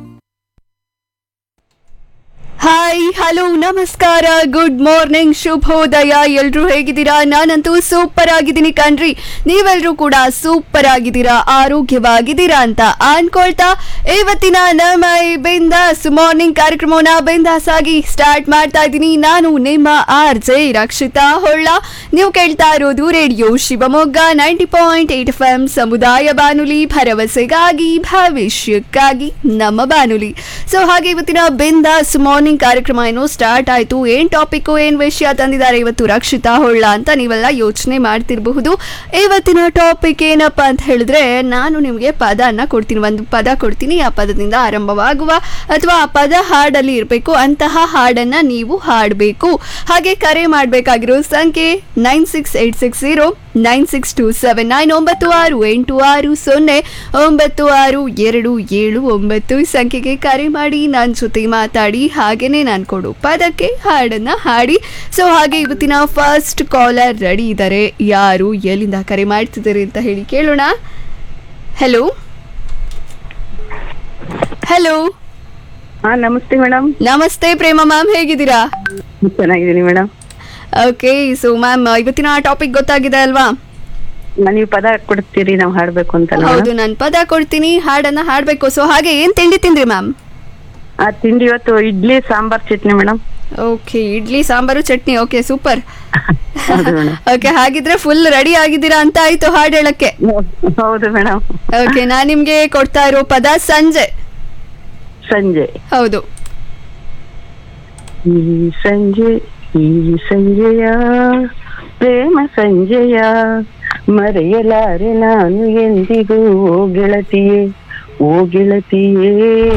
hi hello ನಮಸ್ಕಾರ ಗುಡ್ ಮಾರ್ನಿಂಗ್ ಶುಭೋದಯ ಎಲ್ರು ಹೇಗಿದ್ದೀರಾ ನಾನಂತೂ ಸೂಪರ್ ಆಗಿದ್ದೀನಿ ಕಣ್ರಿ ನೀವೆಲ್ರೂ ಕೂಡ ಸೂಪರ್ ಆಗಿದ್ದೀರಾ ಆರೋಗ್ಯವಾಗಿದ್ದೀರಾ ಅಂತ ಅನ್ಕೊಳ್ತಾ ಇವತ್ತಿನ ನಮ್ಮ ಈ ಬಿಂದಾಸ್ ಮಾರ್ನಿಂಗ್ ಕಾರ್ಯಕ್ರಮವನ್ನ ಬಿಂದಾಸ್ ಆಗಿ ಸ್ಟಾರ್ಟ್ ಮಾಡ್ತಾ ಇದ್ದೀನಿ ನಾನು ನಿಮ್ಮ ಆರ್ ಜೆ ರಕ್ಷಿತಾ ಹೊಳ್ಳ ನೀವು ಕೇಳ್ತಾ ಇರೋದು radio Shivamogga ninety point eight F M ಸಮುದಾಯ ಬಾನುಲಿ ಭರವಸೆಗಾಗಿ ಭವಿಷ್ಯಕ್ಕಾಗಿ ನಮ್ಮ ಬಾನುಲಿ ಸೊ ಹಾಗೆ ಇವತ್ತಿನ ಬಿಂದಾಸ್ ಮಾರ್ನಿಂಗ್ ಕಾರ್ಯಕ್ರಮ ಏನು ಸ್ಟಾರ್ಟ್ ಆಯ್ತು ಏನ್ ಟಾಪಿಕ್ ಏನ್ ವಿಷಯ ತಂದಿದ್ದಾರೆ ಇವತ್ತು ರಕ್ಷಿತಾ ಹೊಳ್ಳ ಅಂತ ನೀವೆಲ್ಲ ಯೋಚನೆ ಮಾಡ್ತಿರಬಹುದು ಇವತ್ತಿನ ಟಾಪಿಕ್ ಏನಪ್ಪ ಅಂತ ಹೇಳಿದ್ರೆ ನಾನು ನಿಮಗೆ ಪದನ ಕೊಡ್ತೀನಿ ಒಂದು ಪದ ಕೊಡ್ತೀನಿ ಆ ಪದದಿಂದ ಆರಂಭವಾಗುವ ಅಥವಾ ಆ ಪದ ಹಾಡಲ್ಲಿ ಇರಬೇಕು ಅಂತಹ ಹಾಡನ್ನ ನೀವು ಹಾಡಬೇಕು ಹಾಗೆ ಕರೆ ಮಾಡಬೇಕಾಗಿರೋ ಸಂಖ್ಯೆ nine six eight six zero nine six two seven nine ಒಂಬತ್ತು ಆರು ಎಂಟು ಆರು ಸೊನ್ನೆ ಒಂಬತ್ತು ಆರು ಎರಡು ಏಳು ಒಂಬತ್ತು ಈ ಸಂಖ್ಯೆಗೆ ಕರೆ ಮಾಡಿ ನನ್ನ ಜೊತೆ ಮಾತಾಡಿ ಹಾಗೇನೆ ನಾನು ಕೊಡು ಪದಕ್ಕೆ ಹಾಡನ್ನ ಹಾಡಿ ಸೊ ಹಾಗೆ ಇವತ್ತಿನ ಫಸ್ಟ್ ಕಾಲರ್ ರೆಡಿ ಇದ್ದಾರೆ ಯಾರು ಎಲ್ಲಿಂದ ಕರೆ ಮಾಡ್ತಿದ್ದಾರೆ ಅಂತ ಹೇಳಿ ಕೇಳೋಣ ಹಲೋ ಹಲೋ ಹಾ ನಮಸ್ತೆ ಮೇಡಮ್ ನಮಸ್ತೆ ಪ್ರೇಮ ಮ್ಯಾಮ್ ಹೇಗಿದ್ದೀರಾ ಚೆನ್ನಾಗಿದ್ದೀನಿ ಮೇಡಮ್ ಓಕೆ ಸೊ ಮ್ಯಾಮ್ ಇವತ್ತಿನ ಟಾಪಿಕ್ ಗೊತ್ತಾಗಿದೆ ಅಲ್ವಾ ನೀವು ಪದ ಕೊಡ್ತೀರಿ ನಾವು ಹಾಡ್ಬೇಕು ಅಂತ ಹೌದು ನಾನು ಪದ ಕೊಡ್ತೀನಿ ಹಾಡನ್ನ ಹಾಡ್ಬೇಕು ಸೊ ಹಾಗೆ ಏನ್ ತಿಂಡಿ ತಿಂದ್ರಿ ಮ್ಯಾಮ್ ಆ ತಿಂಡಿ ಇವತ್ತು idli sambar chutney madam okay idli sambar chutney okay super ಹೌದು ಮೇಡಮ್ ಓಕೆ ಹಾಗಿದ್ರೆ ಫುಲ್ ರೆಡಿ ಆಗಿದ್ದೀರಾ ಅಂತ ಆಯ್ತು ಹಾಡು ಹೇಳಕ್ಕೆ ಹೌದು ಮೇಡಮ್ ಓಕೆ ನಾನ್ ನಿಮ್ಗೆ ಕೊಡ್ತಾ ಇರೋ ಪದ ಸಂಜೆ ಸಂಜೆ ಹೌದು ಈ ಸಂಜೆ ಈ ಸಂಜೆಯ ಪ್ರೇಮ ಸಂಜೆಯ ಮರೆಯಲಾರೆ ನಾನು ಎಂದಿಗೂ ಓ ಗೆಳತಿಯೇ ಓ ಗೆಳತಿಯೇ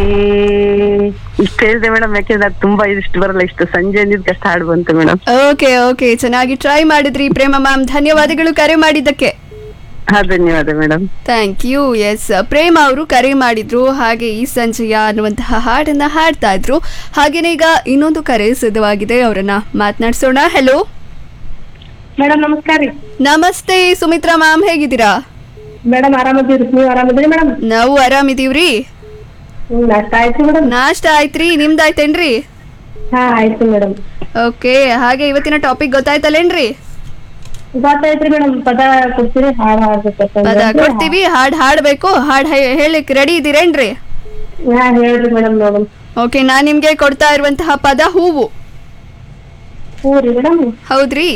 ಇಷ್ಟ ಹೇಳಿದೆ ಮೇಡಮ್ ಯಾಕೆಂದ್ರೆ ಅದು ತುಂಬಾ ಇಷ್ಟು ಬರಲ್ಲ ಇಷ್ಟು ಸಂಜೆ ಅಂದಿದ್ ಕಷ್ಟ ಹಾಡು ಬಂತು ಮೇಡಮ್ ಓಕೆ ಓಕೆ ಚೆನ್ನಾಗಿ ಟ್ರೈ ಮಾಡಿದ್ರಿ ಪ್ರೇಮ ಮ್ಯಾಮ್ ಧನ್ಯವಾದಗಳು ಕರೆ ಮಾಡಿದ್ದಕ್ಕೆ ಹಾ ಧನ್ಯವಾದ madam thank you yes Prema ಅವರು ಕರೆ ಮಾಡಿದ್ರು ಹಾಗೆ ಈ ಸಂಜೆಯ ಅನ್ನುವಂತಹ ಹಾಡನ್ನ ಹಾಡ್ತಾ ಇದ್ರು ಹಾಗೇನೆ ಈಗ ಇನ್ನೊಂದು ಕರೆ ಸಿದ್ಧವಾಗಿದೆ ಅವರನ್ನ ಮಾತನಾಡ್ಸೋಣ ಹೆಲೋ ಮೇಡಮ್ ನಮಸ್ಕಾರ ರೀ ನಮಸ್ತೆ ಸುಮಿತ್ರಾ ಮ್ಯಾಮ್ ಹೇಗಿದ್ದೀರಾ ಮೇಡಮ್ ಆರಾಮದೀರಿ ನೀವು ಆರಾಮದಿರಿ ಮೇಡಮ್ ನಾವು ಆರಾಮಿದೀವ್ರಿ ನಾಷ್ಟ ಆಯ್ತು ಮೇಡಮ್ ನಾಷ್ಟ ಆಯ್ತ್ರಿ ನಿಮ್ದಾಯ್ತೇನ್ರಿ ಹಾ ಆಯ್ತು ಮೇಡಮ್ ಓಕೆ ಹಾಗೆ ಇವತ್ತಿನ ಟಾಪಿಕ್ ಗೊತ್ತಾಯ್ತಲ್ಲೇನ್ರಿ ಗೊತ್ತಾಯ್ತ್ರಿ ಮೇಡಮ್ ಪದ ಕೊಡ್ತೀರಿ ಹಾಡ್ ಹಾಡ್ಬೇಕು ಪದ ಕೊಡ್ತೀವಿ ಹಾಡ್ ಹಾಡ್ಬೇಕು ಹಾಡ್ ಹೇ- ಹೇಳಿಕ್ ರೆಡಿ ಇದೀರೇನ್ರಿ ಹಾ ಹೇಳ್ರಿ ಮೇಡಮ್ ನೋಡಮ್ ಓಕೆ ನಾನ್ ನಿಮ್ಗೆ ಕೊಡ್ತಾ ಇರುವಂತಹ ಪದ ಹೂವು ಹೂ ರೀ ಮೇಡಮ್ ಹೌದ್ರಿ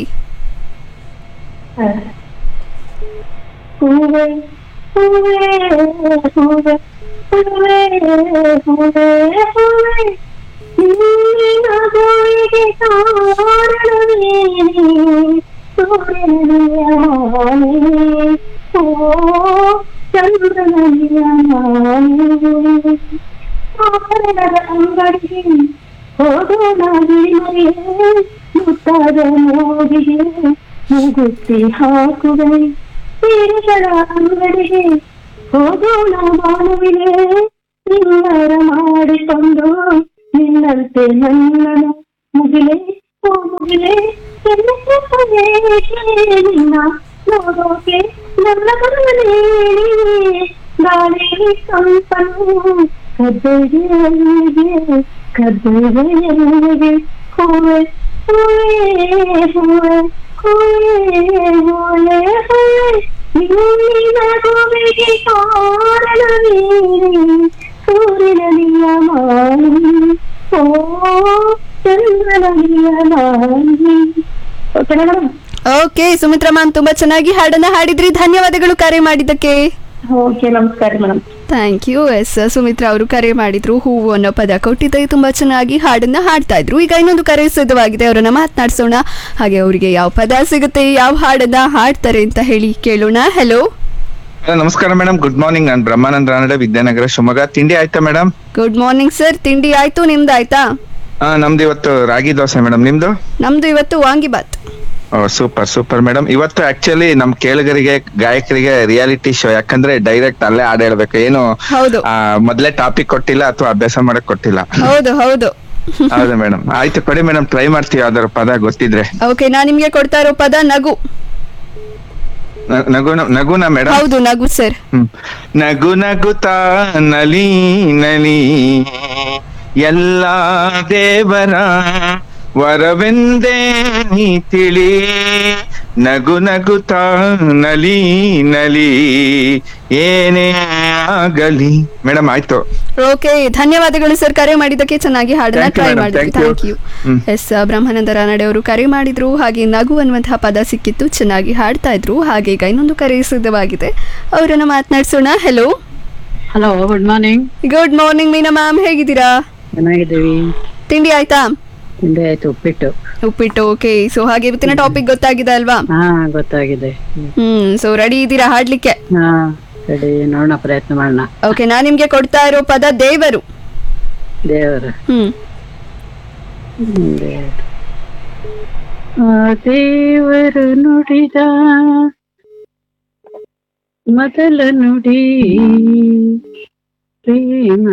ಹೂವೆ ಹೂವೆ ಹೂವೆ ಹೂವೆ ಹೂವೆ ಹೂವೆ ನಿನ್ನ ಗೋಳಿಗೆ ಕಾರಣ ಅಂಗಡಿಗೆ ಹೋಗೋಣ ಮರೆಯೇ ಮುತ್ತಾದ ಮೋದಿಗೆ ಮುಗುತ್ತಿ ಹಾಕುವೆ ಸೀರೆಗಳ ಅಂಗಡಿಗೆ ಹೋಗೋಣ ಬಾನುವಿಗೆ ಸಿಂಗಾರ ಮಾಡಿಕೊಂಡು ನಿನ್ನಂತೆ ನನ್ನನು ಮುಗಿಲೆ ಓ ಮುಗಿಲೆ ಚೆನ್ನಪ್ಪನೇ ನಿನ್ನ ನೋಡೋಕೆ ನನ್ನ ಮನವೇ ಗಾಳಿ ಸಂಪನು ಕದ್ದೆಗೆ ಕದ್ದೆಗೆ ಹೂವೆ ಹೂವೆ ಹೂವೆ ಹೂವೆ ಹೂವೆ ಹೂವೆ ನಿನ್ನ ಗೋವೆಗೆ ಕಾರಣವೇ ಸೂರ್ಯನಿಯ ಮಾಲಿ ಓ ಚಂದ್ರನಿಯ ಮಾಲಿ okay madam okay Sumitra ma'am ತುಂಬಾ ಚೆನ್ನಾಗಿ ಹಾಡನ್ನ ಹಾಡಿದ್ರಿ ಧನ್ಯವಾದಗಳು ಕರೆ ಮಾಡಿದ್ದಕ್ಕೆ ಓಕೆ ನಮಸ್ಕಾರ madam thank you yes Sumitra ಅವರು ಕರೆ ಮಾಡಿದ್ರು ಹೂವು ಅನ್ನೋ ಪದ ಕೊಟ್ಟಿದ್ದೆ ತುಂಬಾ ಚೆನ್ನಾಗಿ ಹಾಡನ್ನ ಹಾಡ್ತಾ ಇದ್ರು ಈಗ ಇನ್ನೊಂದು ಕರೆ ಸಿದ್ಧವಾಗಿದೆ ಅವರನ್ನ ಮಾತನಾಡ್ಸೋಣ ಹಾಗೆ ಅವರಿಗೆ ಯಾವ ಪದ ಸಿಗುತ್ತೆ ಯಾವ ಹಾಡನ್ನ ಹಾಡ್ತಾರೆ ಅಂತ ಹೇಳಿ ಕೇಳೋಣ ಹೆಲೋ ನಮಸ್ಕಾರ ಮೇಡಮ್ ಗುಡ್ ಮಾರ್ನಿಂಗ್ ನಾನು ಬ್ರಹ್ಮಾನಂದ ರಾನಡೆ ವಿದ್ಯಾನಗರ ಶಿವಮೊಗ್ಗ ತಿಂಡಿ ಆಯ್ತಾ ಮೇಡಮ್ ಗುಡ್ ಮಾರ್ನಿಂಗ್ ಸರ್ ತಿಂಡಿ ಆಯ್ತು ನಿಮ್ದು ಆಯ್ತಾ ನಮ್ದು ಇವತ್ತು ರಾಗಿ ದೋಸೆ ಮೇಡಮ್ ನಿಮ್ದು ನಮ್ದು ಇವತ್ತು ವಾಂಗಿಬಾತ್ ಓ ಸೂಪರ್ ಸೂಪರ್ ಮೇಡಮ್ ಇವತ್ತು ಆಕ್ಚುಲಿ ನಮ್ ಕೇಳುಗರಿಗೆ ಗಾಯಕರಿಗೆ ರಿಯಾಲಿಟಿ ಶೋ ಯಾಕಂದ್ರೆ ಡೈರೆಕ್ಟ್ ಅಲ್ಲೇ ಹಾಡ್ ಹೇಳ್ಬೇಕು ಏನು ಹೌದು ಆ, ಮೊದ್ಲೇ ಟಾಪಿಕ್ ಕೊಟ್ಟಿಲ್ಲ ಅಥವಾ ಅಭ್ಯಾಸ ಮಾಡಕ್ ಕೊಟ್ಟಿಲ್ಲ ಹೌದು ಹೌದು ಹೌದು ಮೇಡಮ್ ಆಯ್ತು ಕೊಡಿ ಮೇಡಮ್ ಟ್ರೈ ಮಾಡ್ತೀವಿ ಯಾವ್ದಾರ ಪದ ಗೊತ್ತಿದ್ರೆ ಓಕೆ ನಾನ್ ನಿಮ್ಗೆ ಕೊಡ್ತಾ ಇರೋ ಪದ ನಗು ನ- ನಗುನ ನಗುನ ಮೇಡಮ್ ಹೌದು ನಗು ಸರ್ ಹ್ಮ್. ನಗು ನಗುತ್ತಾ ನಲಿ ನಲಿ ಎಲ್ಲ ದೇವರ ವರವೆಂದೇ ನೀ ತಿಳಿ ನಗು ನಗುತ್ತಾ ನಲಿ ನಲಿ ಏನೇ ಆಗಲಿ ಮೇಡಮ್ ಆಯ್ತು ಓಕೆ ಧನ್ಯವಾದಗಳು ಸರ್ ಕರೆ ಮಾಡಿದ್ದಕ್ಕೆ ಚೆನ್ನಾಗಿ ಹಾಡನ್ನ Thank you, ಟ್ರೈ madam. ಮಾಡಿದ್ರಿ Thank you. Thank you hmm. Yes Brahmananda Ranade ಅವರು ಕರೆ ಮಾಡಿದ್ರು ಹಾಗೆ ನಗು ಅನ್ನುವಂತಹ ಪದ ಸಿಕ್ಕಿತ್ತು ಚೆನ್ನಾಗಿ ಹಾಡ್ತಾ ಇದ್ರು ಹಾಗೆ ಈಗ ಇನ್ನೊಂದು ಕರೆ ಸಿದ್ಧವಾಗಿದೆ ಅವರನ್ನ ಮಾತನಾಡ್ಸೋಣ hello hello good morning good morning Meena ma'am ಹೇಗಿದ್ದೀರಾ ಚೆನ್ನಾಗಿದ್ದೀವಿ ತಿಂಡಿ ಆಯ್ತಾ ತಿಂಡಿ ಆಯ್ತು ಉಪ್ಪಿಟ್ಟು ಉಪ್ಪಿಟ್ಟು ಓಕೆ ಸೊ ಹಾಗೆ ಇವತ್ತಿನ ಟಾಪಿಕ್ ಗೊತ್ತಾಗಿದೆ ಅಲ್ವಾ ಹಾ ಗೊತ್ತಾಗಿದೆ ಹ್ಮ್ ಸೊ ರೆಡಿ ಇದ್ದೀರಾ ಹಾಡ್ಲಿಕ್ಕೆ ಹಾ ಸರಿ ನೋಡೋಣ ಪ್ರಯತ್ನ ಮಾಡೋಣ ಓಕೆ ನಾನ್ ನಿಮ್ಗೆ ಕೊಡ್ತಾ ಇರೋ ಪದ ದೇವರು ದೇವರ ಹ್ಮ್ ಆ ದೇವರು ನುಡಿದ ಮೊದಲ ನುಡಿ ಪ್ರೇಮ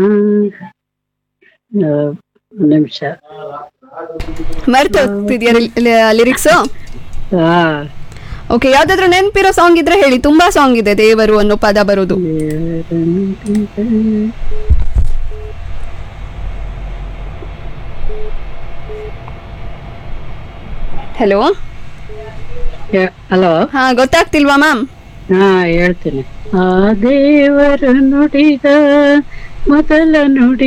ಆ, ಒಂದ್ ನಿಮಿಷ ಮರ್ತು ಹೋಗ್ತಿದ್ಯಾ ಲಿರಿಕ್ಸ್ ಹಾ ಓಕೆ ಯಾವ್ದಾದ್ರು ನೆನ್ಪಿರೋ ಸಾಂಗ್ ಇದ್ರೆ ಹೇಳಿ ತುಂಬಾ ಸಾಂಗ್ ಇದೆ ದೇವರು ಅನ್ನೋ ಪದ ಬರೋದು ಹಲೋ ಹಲೋ ಹಾ ಗೊತ್ತಾಗ್ತಿಲ್ವಾ ಮ್ಯಾಮ್ ಹಾ ಹೇಳ್ತೀನಿ ಆ ದೇವರು ನುಡಿದ ಮೊದಲ ನುಡಿ